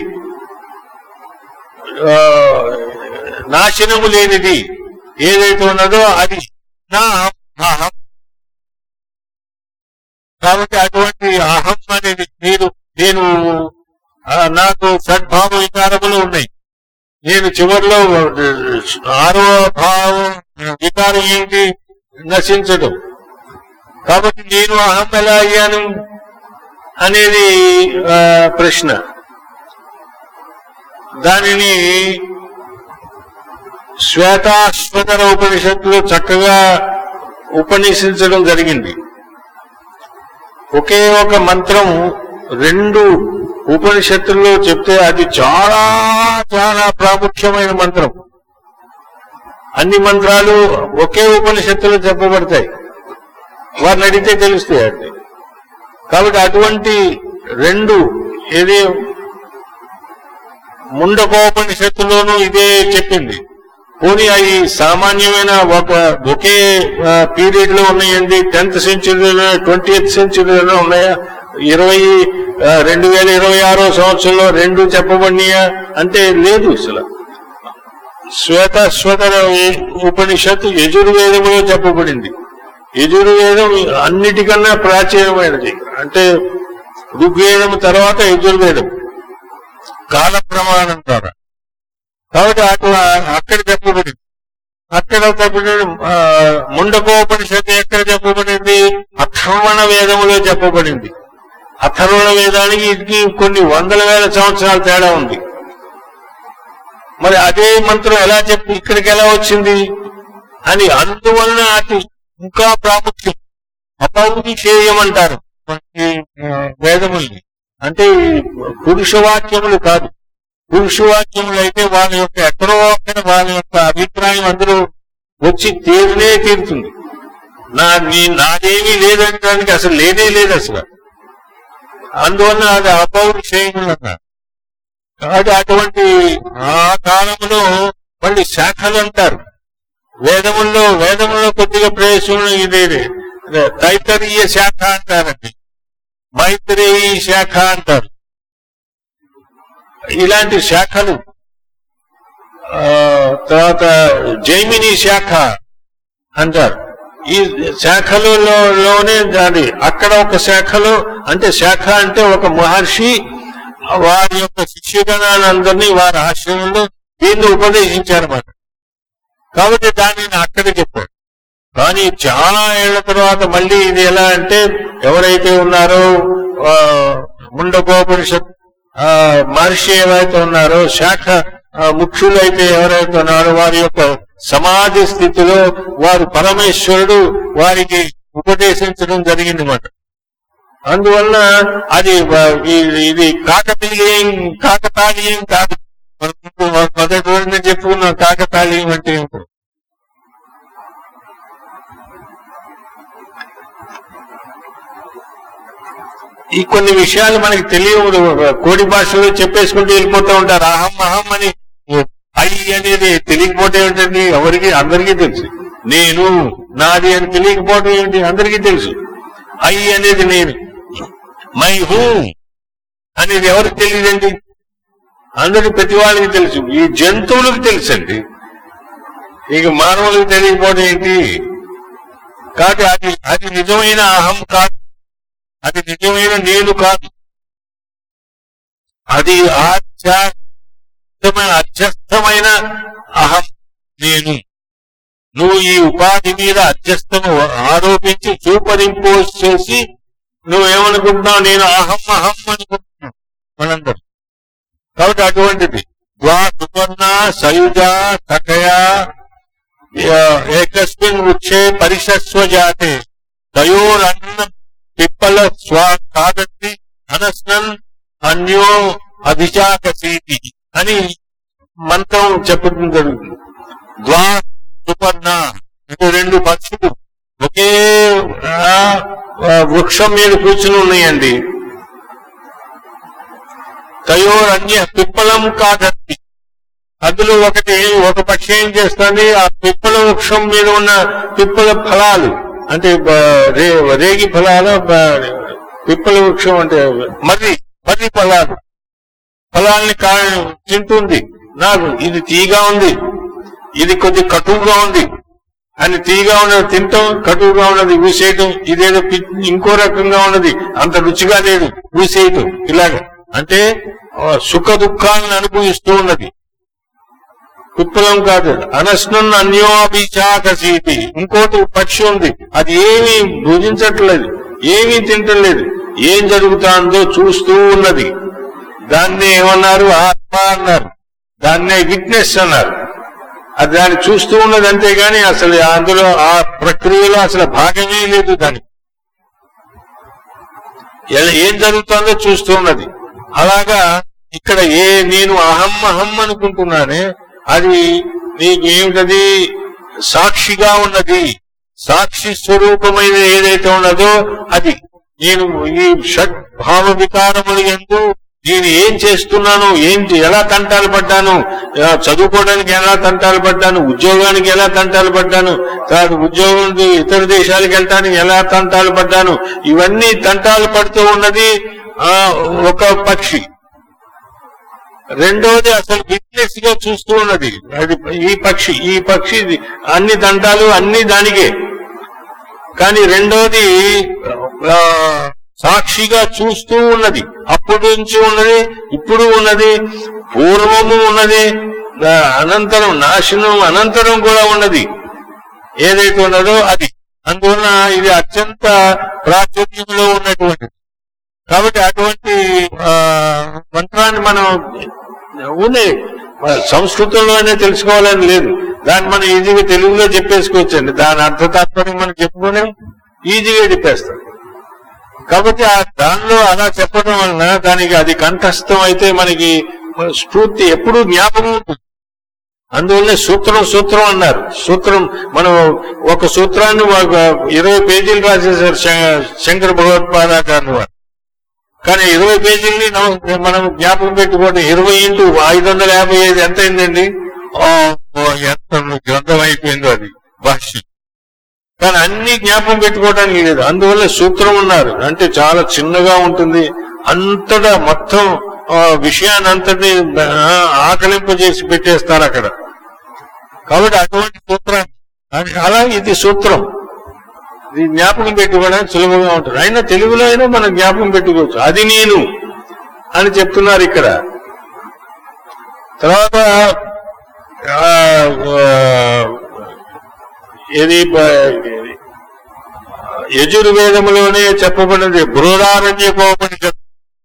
ఆ, నాశనము లేనిది ఏదైతే ఉన్నదో అది నా అహం అహం కాబట్టి అటువంటి అహం అనేది మీరు నేను ఆ, నాకు సద్భావ వికారములు ఉన్నాయి నేను చివరిలో ఆరో భావం వికారం ఏంటి నశించడం కాబట్టి నేను అహం ఎలా అయ్యాను అనేది ఆ, ప్రశ్న దానిని శ్వేతాశ్వతర ఉపనిషత్తులో చక్కగా ఉపన్యసించడం జరిగింది ఒకే ఒక మంత్రం రెండు ఉపనిషత్తుల్లో చెప్తే అది చాలా చాలా ప్రాముఖ్యమైన మంత్రం అన్ని మంత్రాలు ఒకే ఉపనిషత్తులో చెప్పబడతాయి వారిని అడిగితే తెలుస్తాయి అండి కాబట్టి అటువంటి రెండు ఏది ముండకోపనిషత్తులోనూ ఇదే చెప్పింది పోనీ అవి సామాన్యమైన ఒక ఒకే పీరియడ్ లో ఉన్నాయండి టెన్త్ సెంచురీలో ట్వంటీ సెంచురీలో ఉన్నాయా ఇరవై ఆ, రెండు వేల ఇరవై ఆరో సంవత్సరంలో రెండు చెప్పబడినాయా అంటే లేదు అసలు శ్వేత శ్వేత ఉపనిషత్తు యజుర్వేదంలో చెప్పబడింది యజుర్వేదం అన్నిటికన్నా ప్రాచీనమైనది అంటే ఋగ్వేదం తర్వాత యజుర్వేదం కాల ప్రమాణం ద్వారా కాబట్టి అటు అక్కడ చెప్పబడింది అక్కడ చెప్పబడింది ఆ, ముండకోపనిషత్తు ఎక్కడ చెప్పబడింది అథర్వణ వేదములో చెప్పబడింది అథర్వణ వేదానికి ఇది కొన్ని వందల వేల సంవత్సరాల తేడా ఉంది మరి అదే మంత్రం ఎలా చెప్పి ఇక్కడికి ఎలా వచ్చింది అని అందువలన అది ఇంకా ప్రాముఖ్యం అపౌరుషేయం అంటారు ఈ, ఆ, వేదముల్ని అంటే ఈ పురుషవాక్యములు కాదు పురుషవాక్యములు అయితే వాళ్ళ యొక్క ఎక్కడో అక్కడ వాళ్ళ యొక్క అభిప్రాయం అందరూ వచ్చి తీరునే తీరుతుంది నా నీ నాదేమీ లేదనడానికి అసలు లేనే లేదు అసలు అందువల్ల అది అపౌరుషేయములు అన్నారు కాబట్టి అటువంటి ఆ కాలంలో మళ్ళీ శాఖలు అంటారు వేదముల్లో వేదముల్లో కొద్దిగా ప్రవేశం ఇదే తైతరీయ శాఖ అంటారండి మైత్రేయి శాఖ అంటారు ఇలాంటి శాఖలు ఆ, తర్వాత జైమిని శాఖ అంటారు ఈ శాఖలలోనే దాని అక్కడ ఒక శాఖలో అంటే శాఖ అంటే ఒక మహర్షి వారి యొక్క శిష్యగణాలందరినీ వారి ఆశ్రమంలో దీన్ని ఉపదేశించారన్నమాట కాబట్టి దానిని అక్కడ చెప్పారు కానీ చాలా ఏళ్ల తర్వాత మళ్ళీ ఇది ఎలా అంటే ఎవరైతే ఉన్నారో ఆ, ముండకోపనిషత్ ఆ, మహర్షి ఏవైతే ఉన్నారో శాఖ ఆ, ముఖ్యులైతే ఎవరైతే ఉన్నారో వారి యొక్క సమాధి స్థితిలో వారు పరమేశ్వరుడు వారికి ఉపదేశించడం జరిగింది అన్నమాట అందువల్ల అది వ- ఈ- ఇది కాకతీయం కాకతాళీయం కాదు మనం ముందు మొదటి రోజు నేను చెప్పుకున్నాం కాకతాళీయం అంటే ఏంటో ఈ కొన్ని విషయాలు మనకి తెలియదు కోడి భాషలో చెప్పేసుకుంటూ వెళ్ళిపోతూ ఉంటారు అహం అహం అని ఐ అనేది తెలియకపోవటం ఏంటండి ఎవరికి అందరికీ తెలుసు నేను నాది అని తెలియకపోవటం ఏంటి అందరికీ తెలుసు ఐ అనేది నేను మై హూ అనేది ఎవరికి తెలియదండి అందరికి ప్రతి వాళ్ళకి తెలుసు ఈ జంతువులకు తెలుసండి ఇక మానవులకు తెలియకపోవడం ఏంటి కాబట్టి అది అది నిజమైన అహం కాదు అది నిజమైన నేను కాదు అది ఆధ్యాత్మైన అధ్యస్థమైన అహం నేను నువ్వు ఈ ఉపాధి మీద అధ్యస్థను ఆరోపించి సూపర్ ఇంపోజ్ చేసి నువ్వేమనుకుంటున్నావు నేను అహం అహం అనుకుంటున్నావు మనందరం కాబట్టి అటువంటిది ద్వా సుపర్ణ సయుజ సఖయ ఏకస్మిన్ వృక్షే పరిషస్వ జాతే తయోరన్న పిప్పల స్వా కాదత్తి అనస్నన్ అన్యో అభిచాకసీతి అని మంత్రం చెప్పడం జరుగుతుంది ద్వా సుపర్ణ అంటే రెండు పక్షులు ఒకే ఆ, ఆ, వృక్షం మీద కూర్చుని ఉన్నాయండి తయోర్ అన్య పిప్పలం కాదత్తి అందులో ఒకటి ఒక పక్షి ఏం చేస్తుంది ఆ పిప్పల వృక్షం మీద ఉన్న పిప్పల ఫలాలు అంటే బ- రే- రేగి ఫలాలు బ- పిప్పల వృక్షం అంటే మర్రి మర్రి ఫలాలు ఫలాల్ని కా తింటుంది నాకు ఇది తీగా ఉంది ఇది కొద్ది కటువుగా ఉంది అని తీగా ఉన్నది తింటాం కటువుగా ఉన్నది ఊసేయటం ఇదేదో పి- ఇంకో రకంగా ఉన్నది అంత రుచిగా లేదు ఊసేయటం ఇలాగ అంటే ఆ, సుఖ దుఃఖాలను అనుభవిస్తూ ఉన్నది విప్లవం కాదు అనస్నున్ అన్యోభిచాకసీతి ఇంకోటి పక్షి ఉంది అది ఏమీ భుజించట్లేదు ఏమీ తింటలేదు ఏం జరుగుతుందో చూస్తూ ఉన్నది దాన్ని ఏమన్నారు ఆత్మ అన్నారు దాన్నే విట్నెస్ అన్నారు అది దాన్ని చూస్తూ ఉన్నది అంతేగాని అసలు అందులో ఆ ప్రక్రియలో అసలు భాగమే లేదు దానికి ఎలా- ఏం జరుగుతుందో చూస్తూ ఉన్నది అలాగా ఇక్కడ ఏ నేను అహం అహం అనుకుంటున్నానే అది నీకు ఏమిటది సాక్షిగా ఉన్నది సాక్షి స్వరూపమైన ఏదైతే ఉన్నదో అది నేను ఈ షడ్ భావ వికారములు ఎందు నేను ఏం చేస్తున్నాను ఏంటి ఎలా తంటాలు పడ్డాను ఆ, చదువుకోవడానికి ఎలా తంటాలు పడ్డాను ఉద్యోగానికి ఎలా తంటాలు పడ్డాను తర్వాత ఉద్యోగం నుండి ఇతర దేశాలకు వెళ్ళటానికి ఎలా తంటాలు పడ్డాను ఇవన్నీ తంటాలు పడుతూ ఉన్నది ఆ ఒక పక్షి రెండోది అసలు విట్నెస్ గా చూస్తూ ఉన్నది అది ఈ పక్షి ఈ పక్షి ఇది అన్ని దండాలు అన్ని దానికే కానీ రెండోది ఆ, సాక్షిగా చూస్తూ ఉన్నది అప్పటి నుంచి ఉన్నది ఇప్పుడు ఉన్నది పూర్వము ఉన్నది ఆ, అనంతరం నాశనం అనంతరం కూడా ఉన్నది ఏదైతే ఉన్నదో అది అందువలన ఇది అత్యంత ప్రాచుర్యంలో ఉన్నటువంటిది కాబట్టి అటువంటి ఆ, మంత్రాన్ని మనం ఉన్నాయి సంస్కృతంలోనే తెలుసుకోవాలని లేదు దాన్ని మనం ఈజీగా తెలుగులో చెప్పేసుకోవచ్చండి దాని అర్థ తాత్పర్యం మనం చెప్పుకొని ఈజీగా చెప్పేస్తాం కాబట్టి ఆ దానిలో అలా చెప్పడం వలన దానికి అది కంఠస్థం అయితే మనకి స్ఫూర్తి ఎప్పుడూ జ్ఞాపకం ఉంటుంది అందువల్లే సూత్రం సూత్రం అన్నారు సూత్రం మనం ఒక సూత్రాన్ని ఒక ఇరవై పేజీలు రాసేశారు శం- శంకర భగవత్పాదాచార్య వారు కానీ ఇరవై పేజీల్ని మనం- మనం జ్ఞాపకం పెట్టుకోవడం ఇరవై ఇంటూ ఐదు వందల యాభై ఐదు ఎంత అయిందండి ఆ, ఓ, ఎంత గ్రంథం అయిపోయిందో అది భాష్యం కానీ అన్ని జ్ఞాపకం పెట్టుకోవడానికి లేదు అందువల్ల సూత్రం ఉన్నారు అంటే చాలా చిన్నగా ఉంటుంది అంతటా మొత్తం ఆ, విషయాన్ని అంతటి ఆ, ఆకలింపజేసి పెట్టేస్తారు అక్కడ కాబట్టి అటువంటి సూత్రాన్ని అది- అలా ఇది సూత్రం ఇది జ్ఞాపకం పెట్టుకోవడానికి సులభంగా ఉంటుంది అయినా తెలుగులో అయినా మనం జ్ఞాపకం పెట్టుకోవచ్చు అది నేను అని చెప్తున్నారు ఇక్కడ తర్వాత ఆ, ఆ, ఏది బ- యజుర్వేదములోనే చెప్పబడినది బృహదారణ్యకోపనిషత్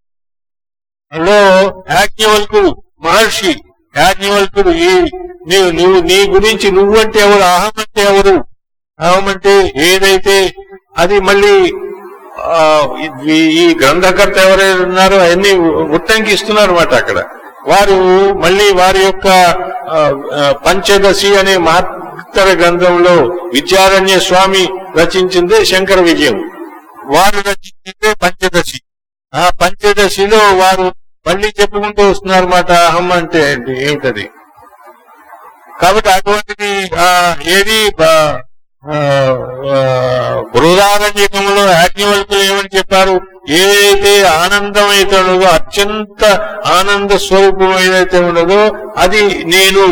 అందులో యాజ్ఞవల్కుడు మహర్షి యాజ్ఞవల్కుడు ఈ నీవు నువ్వు నీ గురించి నువ్వంటే ఎవరు అహం అంటే ఎవరు అహం అంటే ఏదైతే అది మళ్ళీ ఆ, ఈ- ఈ గ్రంథకర్త ఎవరైతే ఉన్నారో అవన్నీ ఉట్టంకిస్తున్నారు అన్నమాట అక్కడ వారు మళ్ళీ వారి యొక్క ఆ, ఆ, పంచదశి అనే మహత్తర గ్రంథంలో విద్యారణ్య స్వామి రచించిందే శంకర విజయం వారు రచించిందే పంచదశి ఆ పంచదశిలో వారు మళ్ళీ చెప్పుకుంటూ వస్తున్నారు మాట అహం అంటే ఏంటి ఏమిటది కాబట్టి అటువంటిది ఆ, ఏది బ- ఆ, ఆ, బృహదారణ్యకంలో యాజ్ఞవల్కులు ఏమని చెప్పారు ఏదైతే ఆనందం అయితే ఉన్నదో అత్యంత ఆనంద స్వరూపం ఏదైతే ఉన్నదో అది నేను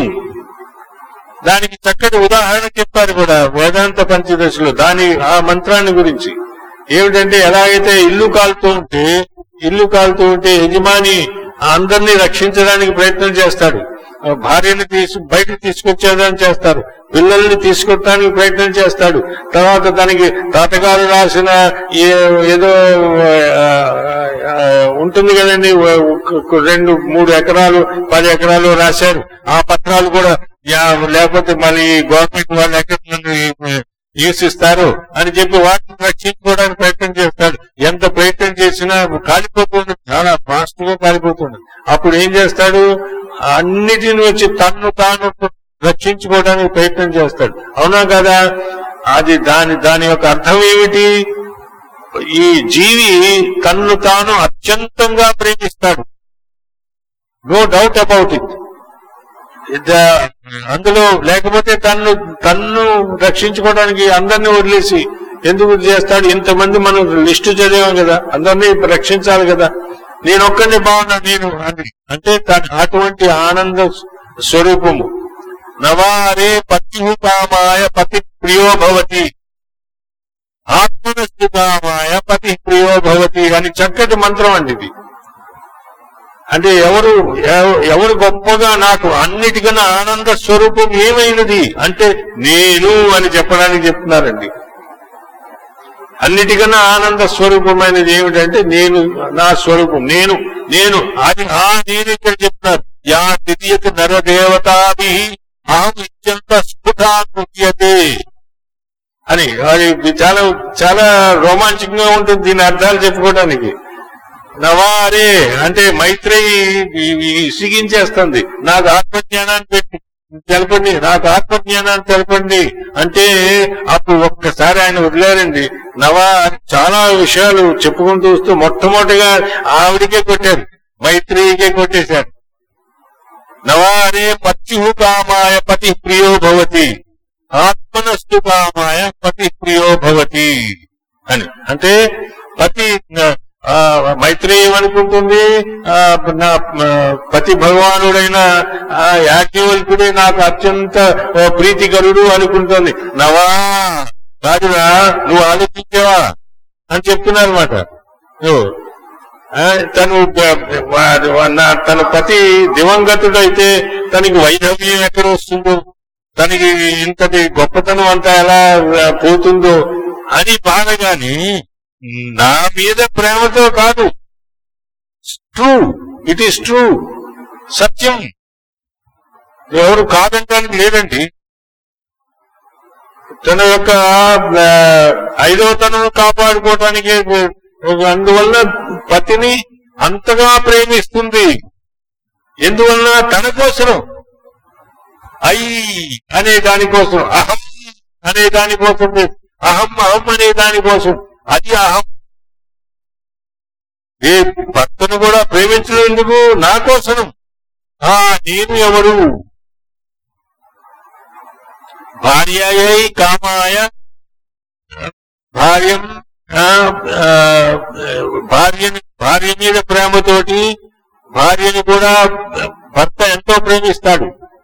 దానికి చక్కటి ఉదాహరణ చెప్పారు కూడా వేదాంత పంచదశలో దాని ఆ మంత్రాన్ని గురించి ఏమిటంటే ఎలాగైతే ఇల్లు కాలుతూ ఉంటే ఇల్లు కాలుతూ ఉంటే యజమాని అందరినీ రక్షించడానికి ప్రయత్నం చేస్తాడు ఆ భార్యని తీసు బయటకు తీసుకొచ్చేదాన్ని చేస్తారు పిల్లల్ని తీసుకొట్టడానికి ప్రయత్నం చేస్తాడు తర్వాత దానికి తాతగారు రాసిన ఏ- ఏదో ఆ, ఆ, ఉంటుంది కదండి ఒక- రెండు మూడు ఎకరాలు పది ఎకరాలు రాశారు ఆ పత్రాలు కూడా యా- లేకపోతే మళ్ళీ గవర్నమెంట్ వాళ్ళు ఎక్కడ నుండి హింసిస్తారు అని చెప్పి వాటిని రక్షించుకోవడానికి ప్రయత్నం చేస్తాడు ఎంత ప్రయత్నం చేసినా కాలిపోతుంది చాలా ఫాస్ట్ గా కాలిపోతుంది అప్పుడు ఏం చేస్తాడు అన్నిటిని వచ్చి తన్ను తాను రక్షించుకోవడానికి ప్రయత్నం చేస్తాడు అవునా కదా అది దాని దాని యొక్క అర్థం ఏమిటి ఈ జీవి తన్ను తాను అత్యంతంగా ప్రేమిస్తాడు నో డౌట్ అబౌట్ ఇట్ ఇద- అందులో లేకపోతే తన్ను తన్ను రక్షించుకోవడానికి అందరినీ వదిలేసి ఎందుకు చేస్తాడు ఇంతమంది మనం లిస్టు చదివాం కదా అందరినీ రక్షించాలి కదా నేను ఒక్కడిని బాగున్నా నేను అని అంటే తన అటువంటి ఆనంద స్వరూపము నవారే పత్యుకామాయ పతి ప్రియో భవతి ఆత్మనస్థితామాయ పతి ప్రియో భవతి అని చక్కటి మంత్రం అండి ఇది అంటే ఎవరు ఎవ- ఎవరు గొప్పగా నాకు అన్నిటికన్నా ఆనంద స్వరూపం ఏమైనది అంటే నేను అని చెప్పడానికి చెప్తున్నారండి అన్నిటికన్నా ఆనంద స్వరూపమైనది ఏమిటంటే నేను నా స్వరూపం నేను నేను అది ఆ నేను ఇక్కడ చెప్తున్నారు యా ద్వితీయత నరదేవతాభి అహం ఇత్యంత స్ఫుటాన్ముఖ్యతే అని అది చాలా చాలా రోమాంచకంగా ఉంటుంది దీని అర్థాలు చెప్పుకోవడానికి నవారే అంటే మైత్రేయి ఈ- ఈ సిగించేస్తుంది నాకు ఆత్మజ్ఞానాన్ని పెట్టి తెలపండి నాకు ఆత్మజ్ఞానాన్ని తెలపండి అంటే అప్పుడు ఒక్కసారి ఆయన వదిలేరండి నవా అని చాలా విషయాలు చెప్పుకుంటూ వస్తూ మొట్టమొదటిగా ఆవిడికే కొట్టారు మైత్రికే కొట్టేశారు నవా అనే పత్యు కామాయ పతి ప్రియో భవతి ఆత్మనస్తు కామాయ పతి ప్రియో భవతి అని అంటే పతి ఆ, మైత్రి ఏమనుకుంటుంది ఆ, నా ఆ, పతి భగవానుడైన ఆ, యాజ్ఞవల్కుడే నాకు అత్యంత ఆ, ప్రీతికరుడు అనుకుంటుంది నవా కాదురా నువ్వు ఆలోచించావా అని చెప్తున్నారు అనమాట తను బ- వా- వా- నా- తన పతి దివంగతుడైతే తనకి వైధవ్యం ఎక్కడ వస్తుందో తనకి ఇంతటి గొప్పతనం అంతా ఎలా ఆ, పోతుందో అని బాధ గాని నా మీద ప్రేమతో కాదు ట్రూ ఇట్ ఈస్ ట్రూ సత్యం ఎవరు కాదంటానికి లేదండి తన యొక్క ఆ, ఐదవతనం కాపాడుకోవటానికి అందువల్ల పతిని అంతగా ప్రేమిస్తుంది ఎందువలన తన కోసం ఐ అనే దానికోసం అహం అనే దానికోసం అహం అహం అనే దానికోసం అది అహం ఏ భర్తను కూడా ప్రేమించడం ఎందుకు నా కోసం ఆ నేను ఎవరు భార్యయై కామాయ భార్యం ఆ, ఆ, భార్యని భార్య మీద ప్రేమతోటి భార్యని కూడా భర్త ఎంతో ప్రేమిస్తాడు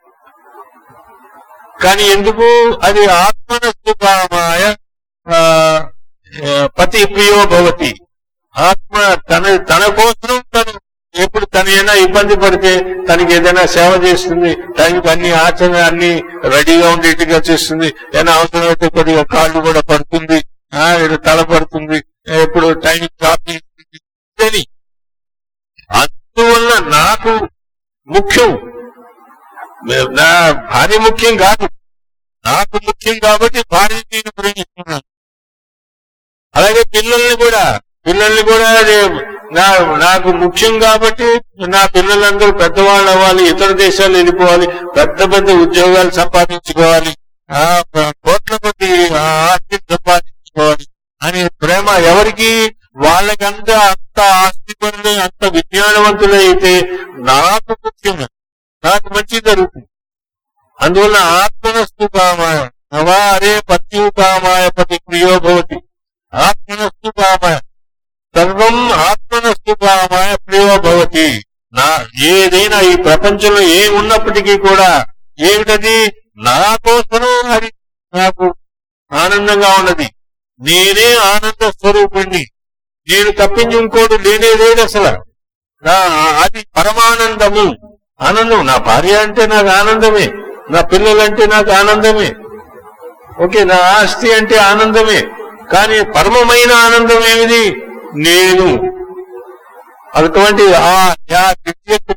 కానీ ఎందుకు అది ఆత్మనస్తు కామాయ ఆ, ఆ, పతి ప్రియో భవతి ఆత్మ తన తన కోసం తను ఎప్పుడు తను ఏదైనా ఇబ్బంది పడితే తనకి ఏదైనా సేవ చేస్తుంది తనకి అన్ని ఆచరణ అన్ని రెడీగా ఉండేట్టుగా చేస్తుంది ఏదైనా అవసరమైతే కొద్దిగా కాళ్ళు కూడా పడుతుంది ఆ, ఏదో తల పడుతుంది ఎప్పుడు టైం కాపీ ఇదని అందువల్ల నాకు ముఖ్యం నా భార్య ముఖ్యం కాదు నాకు ముఖ్యం కాబట్టి భార్య నేను ప్రేమిస్తున్నాను అలాగే పిల్లల్ని కూడా పిల్లల్ని కూడా అది నా నాకు ముఖ్యం కాబట్టి నా పిల్లలందరూ పెద్దవాళ్ళు అవ్వాలి ఇతర దేశాలు వెళ్ళిపోవాలి పెద్ద పెద్ద ఉద్యోగాలు సంపాదించుకోవాలి ఆ కోట్ల కొద్ది ఆ ఆస్తిని సంపాదించుకోవాలి అనే ప్రేమ ఎవరికి వాళ్ళకంత అంత ఆస్తి పనులు అంత విజ్ఞానవంతులు అయితే నాకు ముఖ్యం నాకు మంచి జరుగుతుంది అందువల్ల ఆత్మనస్తు కామాయ నవా అరే పత్యు కామాయ పతి ప్రియో భవతి ఆత్మనస్తు కామాయ సర్వం ఆత్మనస్తు కామాయ ప్రియో భవతి నా ఏదైనా ఈ ప్రపంచంలో ఏ ఉన్నప్పటికీ కూడా ఏమిటది నా కోసమే అది నాకు ఆనందంగా ఉన్నది నేనే ఆనంద స్వరూపుణ్ణి నేను తప్పించి ఇంకోటి లేనే లేదు అసలు నా అది పరమానందము ఆనందం నా భార్య అంటే నాకు ఆనందమే నా పిల్లలంటే నాకు ఆనందమే ఓకే నా ఆస్తి అంటే ఆనందమే కానీ పరమమైన ఆనందం ఏమిది నేను అటువంటి ఆ యా విద్యకు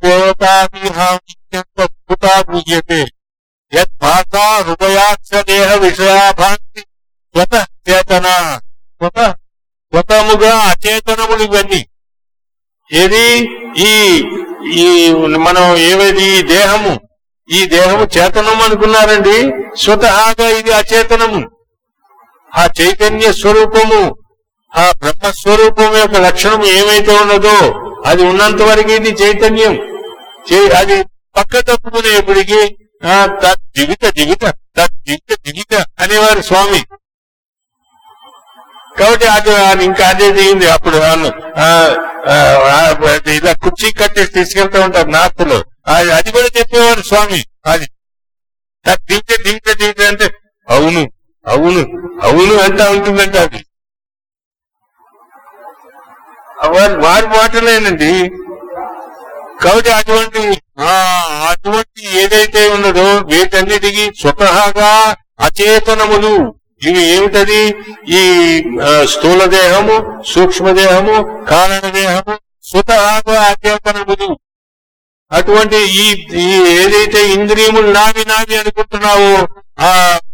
నరదేవతాభూతే యద్భాషా హృదయాక్ష దేహ విషయాభాంతి స్వత చేతన స్వత స్వతముగా అచేతనములు ఇవన్నీ ఏది ఈ ఈ మనం ఏవైతే ఈ దేహము ఈ దేహము చేతనం అనుకున్నారండి స్వతహాగా ఇది అచేతనము ఆ చైతన్య స్వరూపము ఆ బ్రహ్మస్వరూపం యొక్క లక్షణం ఏమైతే ఉన్నదో అది ఉన్నంత వరకు ఇది చైతన్యం చే- అది పక్క తప్పుకునేప్పటికీ ఆ, తత్ దివిత దివిత తత్ దివిత దివిత అనేవారు స్వామి కాబట్టి అది అది ఇంకా అదే దిగింది అప్పుడు వాళ్ళు, ఆ, ఆ, ఆ, ఇలా కుర్చీ కట్టేసి తీసుకెళ్తా ఉంటారు నార్త్ లో అది అది కూడా చెప్పేవారు స్వామి అది తత్ దివిత దివిత దివిత అంటే అవును అవును అవును అంటా ఉంటుందంట అది వారి వారి మాటలేనండి కాబట్టి అటువంటి ఆ అటువంటి ఏదైతే ఉన్నదో వీటన్నిటికీ స్వతహాగా అచేతనములు ఇవి ఏమిటది ఈ ఆ, స్థూల దేహము సూక్ష్మ దేహము కారణ దేహము స్వతహాగా అచేతనములు అటువంటి ఈ ఈ ఏదైతే ఇంద్రియములు నావి నావి అనుకుంటున్నావో ఆ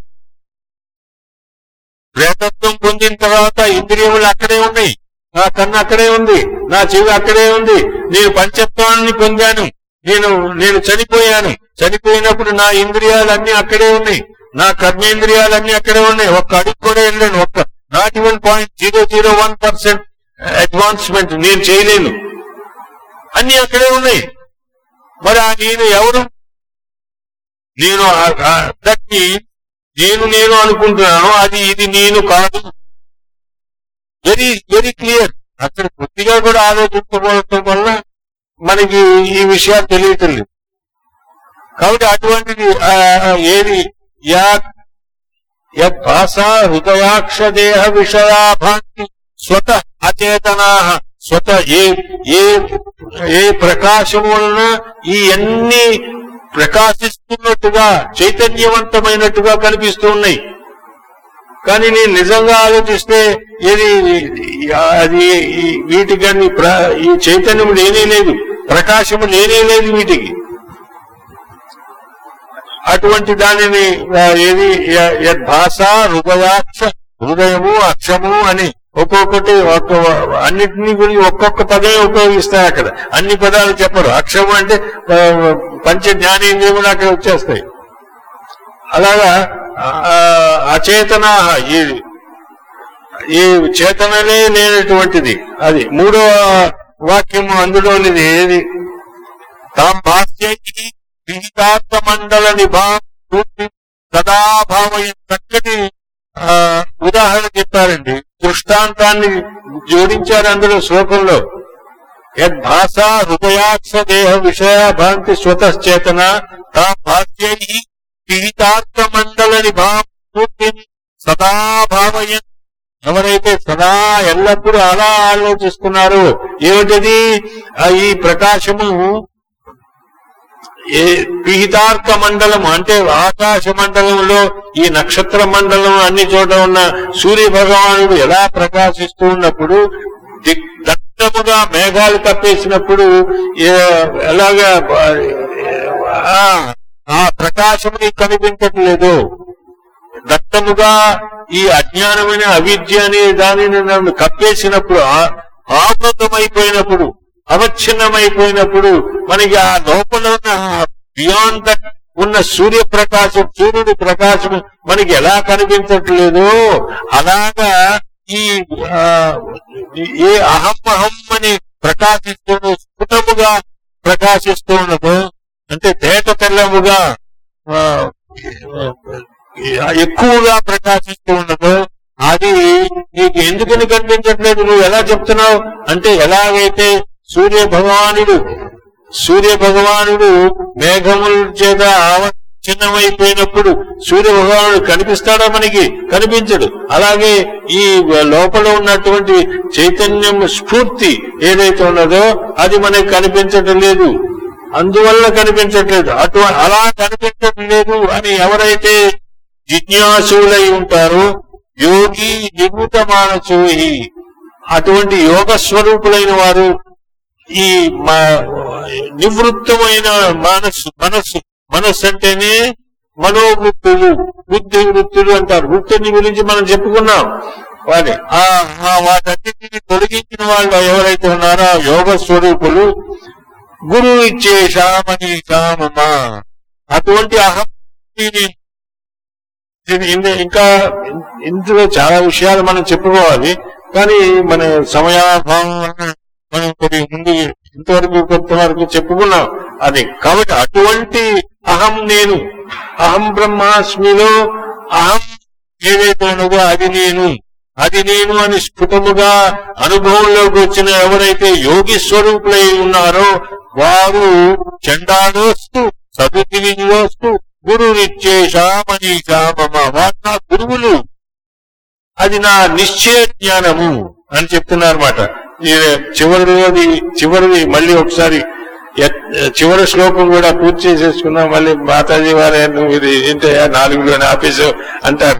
ప్రేతత్వం పొందిన తర్వాత ఇంద్రియములు అక్కడే ఉన్నాయి నా కన్ను అక్కడే ఉంది నా చెవి అక్కడే ఉంది నేను పంచత్వాన్ని పొందాను నేను నేను చనిపోయాను చనిపోయినప్పుడు నా ఇంద్రియాలన్నీ అక్కడే ఉన్నాయి నా కర్మేంద్రియాలన్నీ అక్కడే ఉన్నాయి ఒక్క అడుగు కూడా వెళ్ళాను ఒక్క not one point zero zero one percent advancement నేను చేయలేను అన్ని అక్కడే ఉన్నాయి మరి ఆ నేను ఎవరు నేను దట్టి నేను నేను అనుకుంటున్నాను అది ఇది నేను కాదు వెరీ వెరీ క్లియర్ అక్కడ కొద్దిగా కూడా ఆలోచించకపోవడం వల్ల మనకి ఈ విషయాలు తెలియటం లేదు కాబట్టి అటువంటిది ఆ, ఏది యా యద్భాష హృదయాక్ష దేహ విషయాభాంతి స్వత అచేతనా స్వత ఏ ఏ ఏ ప్రకాశం వలన ఈ అన్ని ప్రకాశిస్తున్నట్టుగా చైతన్యవంతమైనట్టుగా కనిపిస్తూ ఉన్నాయి కానీ నేను నిజంగా ఆలోచిస్తే ఇది అది ఈ- వీటికి అన్ని ప్ర- ఈ చైతన్యం లేనే లేదు ప్రకాశము లేనే లేదు వీటికి అటువంటి దానిని ఆ, ఏది య- యద్భాష హృదయాక్ష హృదయము అక్షము అని ఒక్కొక్కటి ఒక్క అన్నిటిని గురించి ఒక్కొక్క పదమే ఉపయోగిస్తాయి అక్కడ అన్ని పదాలు చెప్పరు అక్షము అంటే ఆ, పంచ జ్ఞానేంద్రియములు అక్కడ వచ్చేస్తాయి అలాగా ఆ, అచేతన ఈ ఈ చేతనలే లేనటువంటిది అది మూడో వాక్యము అందులోనిది ఏది తాం భాష్యై విహితార్థ మండల నిభా సదాభావ చక్కటి ఆ, ఉదాహరణ చెప్పారండి దృష్టాంతాన్ని జోడించారు అందులో శ్లోకంలో యద్భాష హృదయాక్ష దేహ విషయ భాంతి స్వతశ్చేతన తా భాష్యై విహితార్థ మండల నిభామూర్తిని సదా భావయన్ ఎవరైతే సదా ఎల్లప్పుడూ అలా ఆలోచిస్తున్నారో ఏమిటది ఆ ఈ ప్రకాశము ఏ విహితార్థ మండలం అంటే ఆకాశ మండలంలో ఈ నక్షత్ర మండలం అన్ని చోట ఉన్న సూర్య భగవానుడు ఎలా ప్రకాశిస్తూ ఉన్నప్పుడు దిక్- దట్టముగా మేఘాలు కప్పేసినప్పుడు ఏ- ఎలాగా ఆ, ఆ ప్రకాశం నీకు కనిపించట్లేదు దట్టముగా ఈ అజ్ఞానమైన అవిద్య అనే దానిని నన్ను కప్పేసినప్పుడు ఆ- ఆవృతమైపోయినప్పుడు అవచ్ఛిన్నమైపోయినప్పుడు మనకి ఆ లోపల ఉన్న బియాండ్ దట్ ఉన్న సూర్యప్రకాశం సూర్యుడి ప్రకాశం మనకి ఎలా కనిపించట్లేదో అలాగా ఈ ఆ, ఏ అహం అహం అని ప్రకాశిస్తూ స్ఫుటముగా ప్రకాశిస్తూ ఉన్నదో అంటే తేట తెల్లముగా ఆ, ఎక్కువగా ప్రకాశిస్తూ ఉన్నదో అది నీకు ఎందుకని కనిపించట్లేదు నువ్వు ఎలా చెప్తున్నావు అంటే ఎలాగైతే సూర్య భగవానుడు సూర్య భగవానుడు మేఘముల చేత చిన్నమైపోయినప్పుడు సూర్య భగవానుడు కనిపిస్తాడా మనకి కనిపించడు అలాగే ఈ లోపల ఉన్నటువంటి చైతన్యం స్ఫూర్తి ఏదైతే ఉన్నదో అది మనకి కనిపించటం లేదు అందువల్ల కనిపించట్లేదు అటు అలా కనిపించటం లేదు అని ఎవరైతే జిజ్ఞాసులై ఉంటారో యోగి నివృత మానసోహి అటువంటి యోగ స్వరూపులైన వారు ఈ మా- నివృత్తమైన మనస్సు మనస్సు మనస్సు అంటేనే మనోవృత్తులు బుద్ధి వృత్తులు అంటారు వృత్తిని గురించి మనం చెప్పుకున్నాం వాటి ఆ ఆ వాటన్నిటిని తొలగించిన వాళ్ళు ఎవరైతే ఉన్నారో ఆ యోగ స్వరూపులు గురువు ఇచ్చే శామని శామమా అటువంటి అహం ఇది ఇంద- ఇంకా ఇందులో చాలా విషయాలు మనం చెప్పుకోవాలి కానీ మన సమయాభావం వలన మనం కొద్ది ముందు ఇంతవరకు కొంతవరకు చెప్పుకున్నాం అది కాబట్టి అటువంటి అహం నేను అహం బ్రహ్మాస్మిలో అహం ఏదైతే ఉన్నదో అది నేను అది నేను అని స్ఫుటముగా అనుభవంలోకి వచ్చిన ఎవరైతే యోగి స్వరూపులై ఉన్నారో వారు చండాలోస్తూ సదుతివిజోస్తూ గురునిచ్చేషామనీషా మమ వారు నా గురువులు అది నా నిశ్చయ జ్ఞానము అని చెప్తున్నారు అనమాట చివరిది చివరిది మళ్ళీ ఒకసారి ఎత్- చివరి శ్లోకం కూడా పూర్తి చేసేసుకున్నాం మళ్ళీ మాతాజీ వారే నువ్వు ఇది ఏంటయ్యా నాలుగులోనే ఆపేసావు అంటారు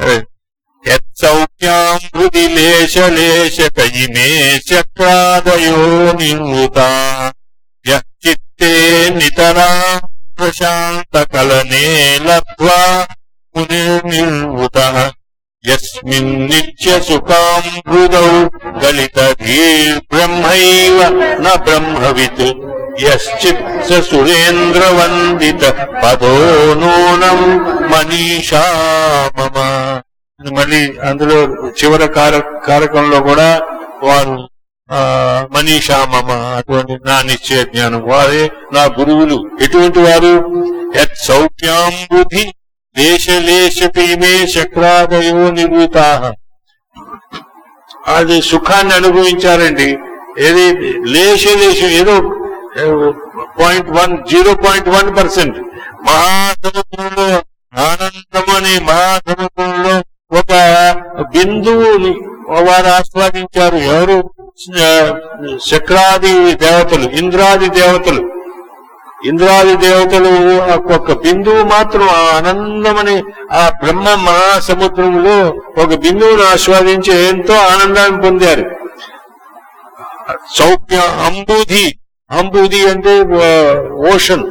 యత్సౌఖ్యాం హృది లేశ లేశ కయిమే చక్రాదయో నివృతా యచ్చిత్తే నితరా ప్రశాంత కలనే లబ్ధ్వా మునిర్నిర్వృత యస్మిన్ నిత్య సుఖాం హృదౌ గలిత బ్రహ్మైవ న బ్రహ్మవిత్ యశ్చిత్ సురేంద్ర వందిత పదో నూనం మనీషా మమ మళ్ళీ అందులో చివరి కార కారకంలో కూడా వారు ఆ, మనీషా మమ అటువంటి నా నిశ్చయ జ్ఞానం వారే నా గురువులు ఎటువంటి వారు యత్ సౌఖ్యాంబుధి దేశలేశపీమే చక్రాదయో నివృతా అది సుఖాన్ని అనుభవించారండి ఏది లేశ లేశం ఏదో point one zero point one percent మహాసముద్రంలో ఆనందం అనే మహాసముద్రంలో ఒక బిందువుని వారు ఆస్వాదించారు ఎవరు ఆ, శక్రాది దేవతలు ఇంద్రాది దేవతలు ఇంద్రాది దేవతలు ఒక్కొక్క బిందువు మాత్రం ఆ ఆనందమని ఆ బ్రహ్మ మహాసముద్రంలో ఒక బిందువును ఆస్వాదించి ఎంతో ఆనందాన్ని పొందారు సౌఖ్య అంబుధి అంబుధి అంటే ఓషన్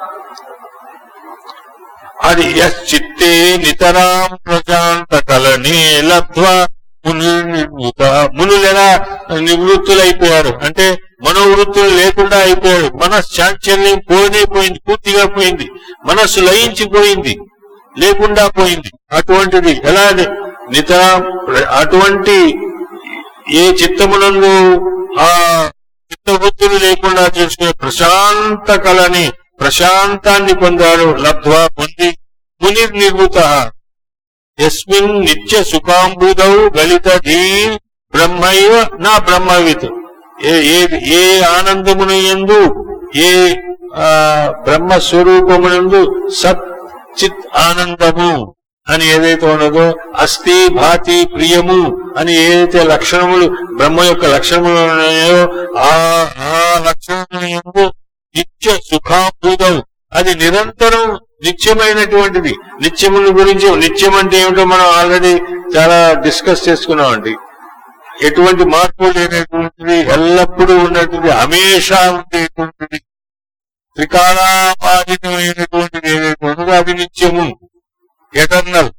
అది యస్ చిత్తే నితరాం ప్రశాంత కలని లబ్ధ్వా మునులు నివృత్త మునులు ఎలా నివృత్తులైపోయారు అంటే మనోవృత్తులు లేకుండా అయిపోయారు మనశ్చాంచల్యం పోనే పోయింది పూర్తిగా పోయింది మనస్సు లయించిపోయింది లేకుండా పోయింది అటువంటిది ఎలా అది నితరాం అటువంటి ఏ చిత్తమునందు ఆ చిత్తవృత్తులు లేకుండా చేసుకునే ప్రశాంత కళని ప్రశాంతాన్ని పొందారు లబ్ధ్వా పొంది ముని నిర్వృత ఎస్మిన్ నిత్య సుఖాంబుదౌ గలిత ధీ బ్రహ్మైవ నా బ్రహ్మవిత్ ఏ ఏ ఏ ఆనందమును ఎందు ఏ ఆ, బ్రహ్మ స్వరూపమునందు సత్ చిత్ ఆనందము అని ఏదైతే ఉన్నదో అస్థి భాతి ప్రియము అని ఏదైతే లక్షణములు బ్రహ్మ యొక్క లక్షణములు ఉన్నాయో ఆ ఆ లక్షణములు ఎందు నిత్య సుఖాంబుదం అది నిరంతరం నిత్యమైనటువంటిది నిత్యముల గురించి నిత్యం అంటే ఏమిటో మనం ఆల్రెడీ చాలా డిస్కస్ చేసుకున్నామండి ఎటువంటి మార్పు లేనటువంటిది ఎల్లప్పుడూ ఉన్నటువంటిది హమేషా ఉండేటువంటిది త్రికాలాపాదితమైనటువంటిది ఏదైతే ఉన్నదో అది నిత్యము ఎటర్నల్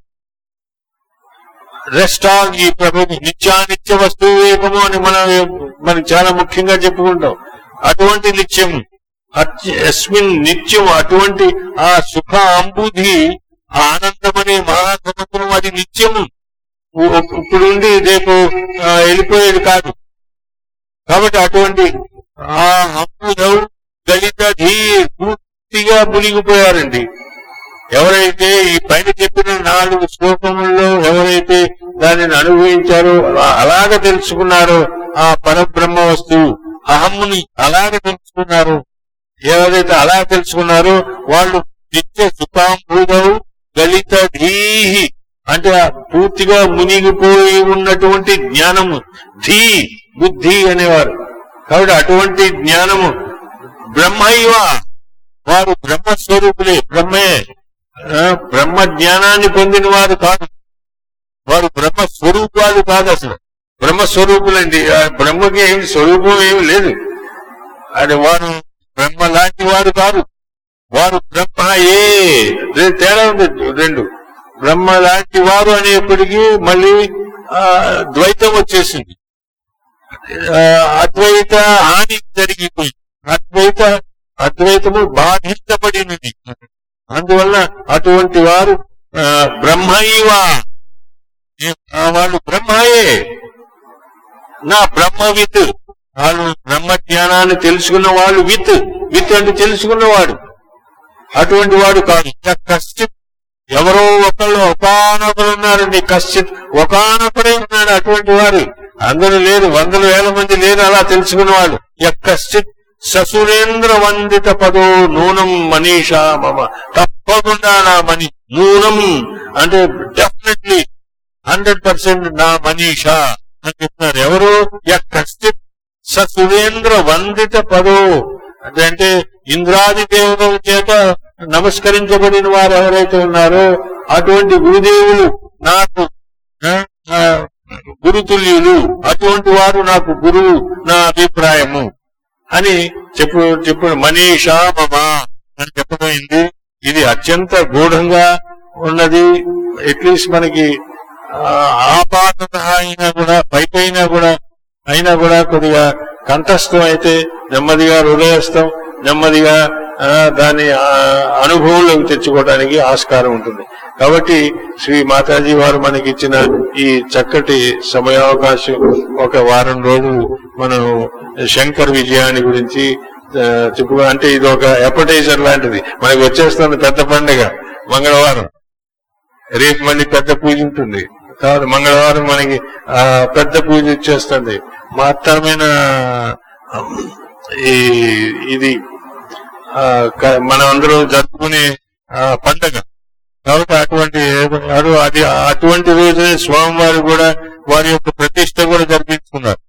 రెస్ట్ ఆల్ ఈ ప్రభు నిత్యానిత్య వస్తువు ఏకము అని మనం మనం చాలా ముఖ్యంగా చెప్పుకుంటాం అటువంటి నిత్యం అత్య- యస్మిన్ నిత్యం అటువంటి ఆ సుఖ అంబుధి ఆ ఆనందమనే మహాసముద్రం అది నిత్యము ఉ- ఇప్పుడుండి రేపు ఆ, వెళ్ళిపోయేది కాదు కాబట్టి అటువంటి ఆ అంబుధం దళిత ధీ పూర్తిగా మునిగిపోయారండి ఎవరైతే ఈ పైన చెప్పిన నాలుగు శ్లోకముల్లో ఎవరైతే దానిని అనుభవించారో అలా- అలాగ తెలుసుకున్నారో ఆ పరబ్రహ్మ వస్తువు అహమ్ముని అలాగ తెలుసుకున్నారో ఎవరైతే అలా తెలుసుకున్నారో వాళ్ళు నిత్య సుఖాంబుదవు గలిత ధీహి అంటే ఆ పూర్తిగా మునిగిపోయి ఉన్నటువంటి జ్ఞానము ధీ బుద్ధి అనేవారు కాబట్టి అటువంటి జ్ఞానము బ్రహ్మైవ వారు బ్రహ్మస్వరూపులే బ్రహ్మే ఆ, బ్రహ్మ జ్ఞానాన్ని పొందిన వారు కాదు వారు బ్రహ్మ స్వరూపాలు కాదు అసలు బ్రహ్మ స్వరూపులండి ఆ బ్రహ్మకి ఏమి స్వరూపం ఏమి లేదు అది వారు బ్రహ్మ లాంటి వారు కాదు వారు బ్రహ్మ ఏ రే- తేడా ఉంది రెండు బ్రహ్మ లాంటి వారు అనేప్పటికీ మళ్ళీ ఆ, ద్వైతం వచ్చేసింది ఆ, అద్వైత హాని జరిగిపోయింది అద్వైత అద్వైతము బాధించబడినది అందువల్ల అటువంటి వారు ఆ, బ్రహ్మైవ ఆ, వాళ్ళు బ్రహ్మయే నా బ్రహ్మవిత్ వాళ్ళు బ్రహ్మ జ్ఞానాన్ని తెలుసుకున్న వాళ్ళు విత్ విత్ అంటే తెలుసుకున్నవాడు అటువంటి వాడు కాదు కశ్చిత్ ఎవరో ఒకళ్ళు ఒకనొకరు ఉన్నారండి కశ్చిత్ ఒకనొకడే ఉన్నాడు అటువంటి వారు అందరూ లేరు వందల వేల మంది లేరు అలా తెలుసుకున్నవాడు కశ్చిత్ ససురేంద్ర వందిత పదో నూనం మనీషా మమ తప్పకుండా నా మని నూనం అంటే డెఫినెట్లీ హండ్రెడ్ పర్సెంట్ నా మనీషా అని చెప్తున్నారు ఎవరు కశ్చిత్ ససురేంద్ర వందిత పదో అంటే ఇంద్రాది దేవతల చేత నమస్కరించబడిన వారు ఎవరైతే ఉన్నారో అటువంటి గురుదేవులు నాకు ఆ, ఆ, గురుతుల్యులు అటువంటి వారు నాకు గురువు నా అభిప్రాయము అని చెప్పు చెప్పు మనీషా మమ అని చెప్పబోయింది ఇది అత్యంత గూఢంగా ఉన్నది అట్లీస్ట్ మనకి ఆ, ఆపాత అయినా కూడా పైపైనా కూడా అయినా కూడా కొద్దిగా కంఠస్థం అయితే నెమ్మదిగా హృదయస్థం నెమ్మదిగా ఆ, దాని ఆ, అనుభవంలోకి తెచ్చుకోవడానికి ఆస్కారం ఉంటుంది కాబట్టి శ్రీ మాతాజీ వారు మనకి ఇచ్చిన ఈ చక్కటి సమయావకాశం ఒక వారం రోజులు మనం శంకర్ విజయాన్ని గురించి ఆ, చెప్పుకో అంటే ఇది ఒక అపటైజర్ లాంటిది మనకి వచ్చేస్తుంది పెద్ద పండుగ మంగళవారం రేపు మళ్ళీ పెద్ద పూజ ఉంటుంది తర్వాత మంగళవారం మనకి ఆ పెద్ద పూజ వచ్చేస్తుంది మహత్తరమైన ఆ, ఈ ఇది ఆ, క- మనం అందరూ జరుపుకునే ఆ, పండగ కాబట్టి అటువంటి అటు- అది అటువంటి రోజునే స్వామివారు కూడా వారి యొక్క ప్రతిష్ట కూడా జరిపించుకున్నారు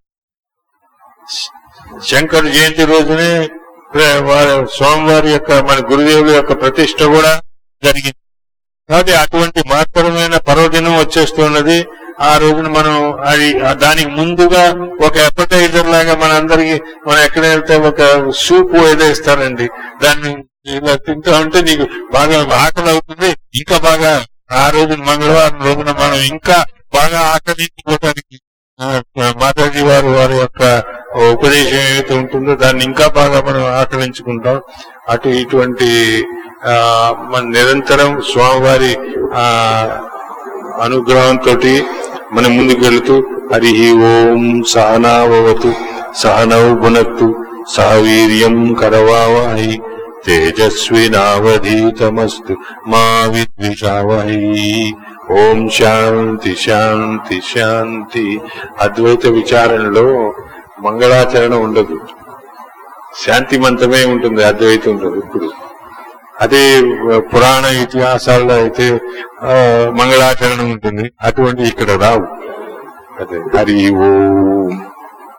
శంకర్ జయంతి రోజునే ప్ర- వారి స్వామివారి యొక్క మన గురుదేవుల యొక్క ప్రతిష్ట కూడా జరిగింది కాబట్టి అటువంటి మహత్తరమైన పర్వదినం వచ్చేస్తున్నది ఆ రోజున మనం అది ఆ దానికి ముందుగా ఒక అపటైజర్ లాగా మన అందరికి మనం ఎక్కడ వెళ్తే ఒక సూప్ ఏదో ఇస్తారండి దాన్ని ఇలా తింటూ ఉంటే నీకు బాగా ఆకలి అవుతుంది ఇంకా బాగా ఆ రోజున మంగళవారం రోజున మనం ఇంకా బాగా ఆకలించుకోవడానికి ఆ, మాతాజీ వారు వారి యొక్క ఉపదేశం ఏదైతే ఉంటుందో దాన్ని ఇంకా బాగా మనం ఆకలించుకుంటాం అటు ఇటువంటి ఆ, మన నిరంతరం స్వామివారి ఆ అనుగ్రహంతో మనం ముందుకు వెళుతూ హరి ఓం సహనావతు సహనౌ భునత్తు సహవీర్యం కరవావహై తేజస్వినావధీతమస్తు మా విద్విషావహై ఓం శాంతి శాంతి శాంతి అద్వైత విచారణలో మంగళాచరణ ఉండదు శాంతిమంతమే ఉంటుంది అద్వైతం ఉండదు ఇప్పుడు అదే పురాణ ఇతిహాసాల్లో అయితే ఆ, మంగళాచరణ ఉంటుంది అటువంటి ఇక్కడ రావు అదే హరి ఓం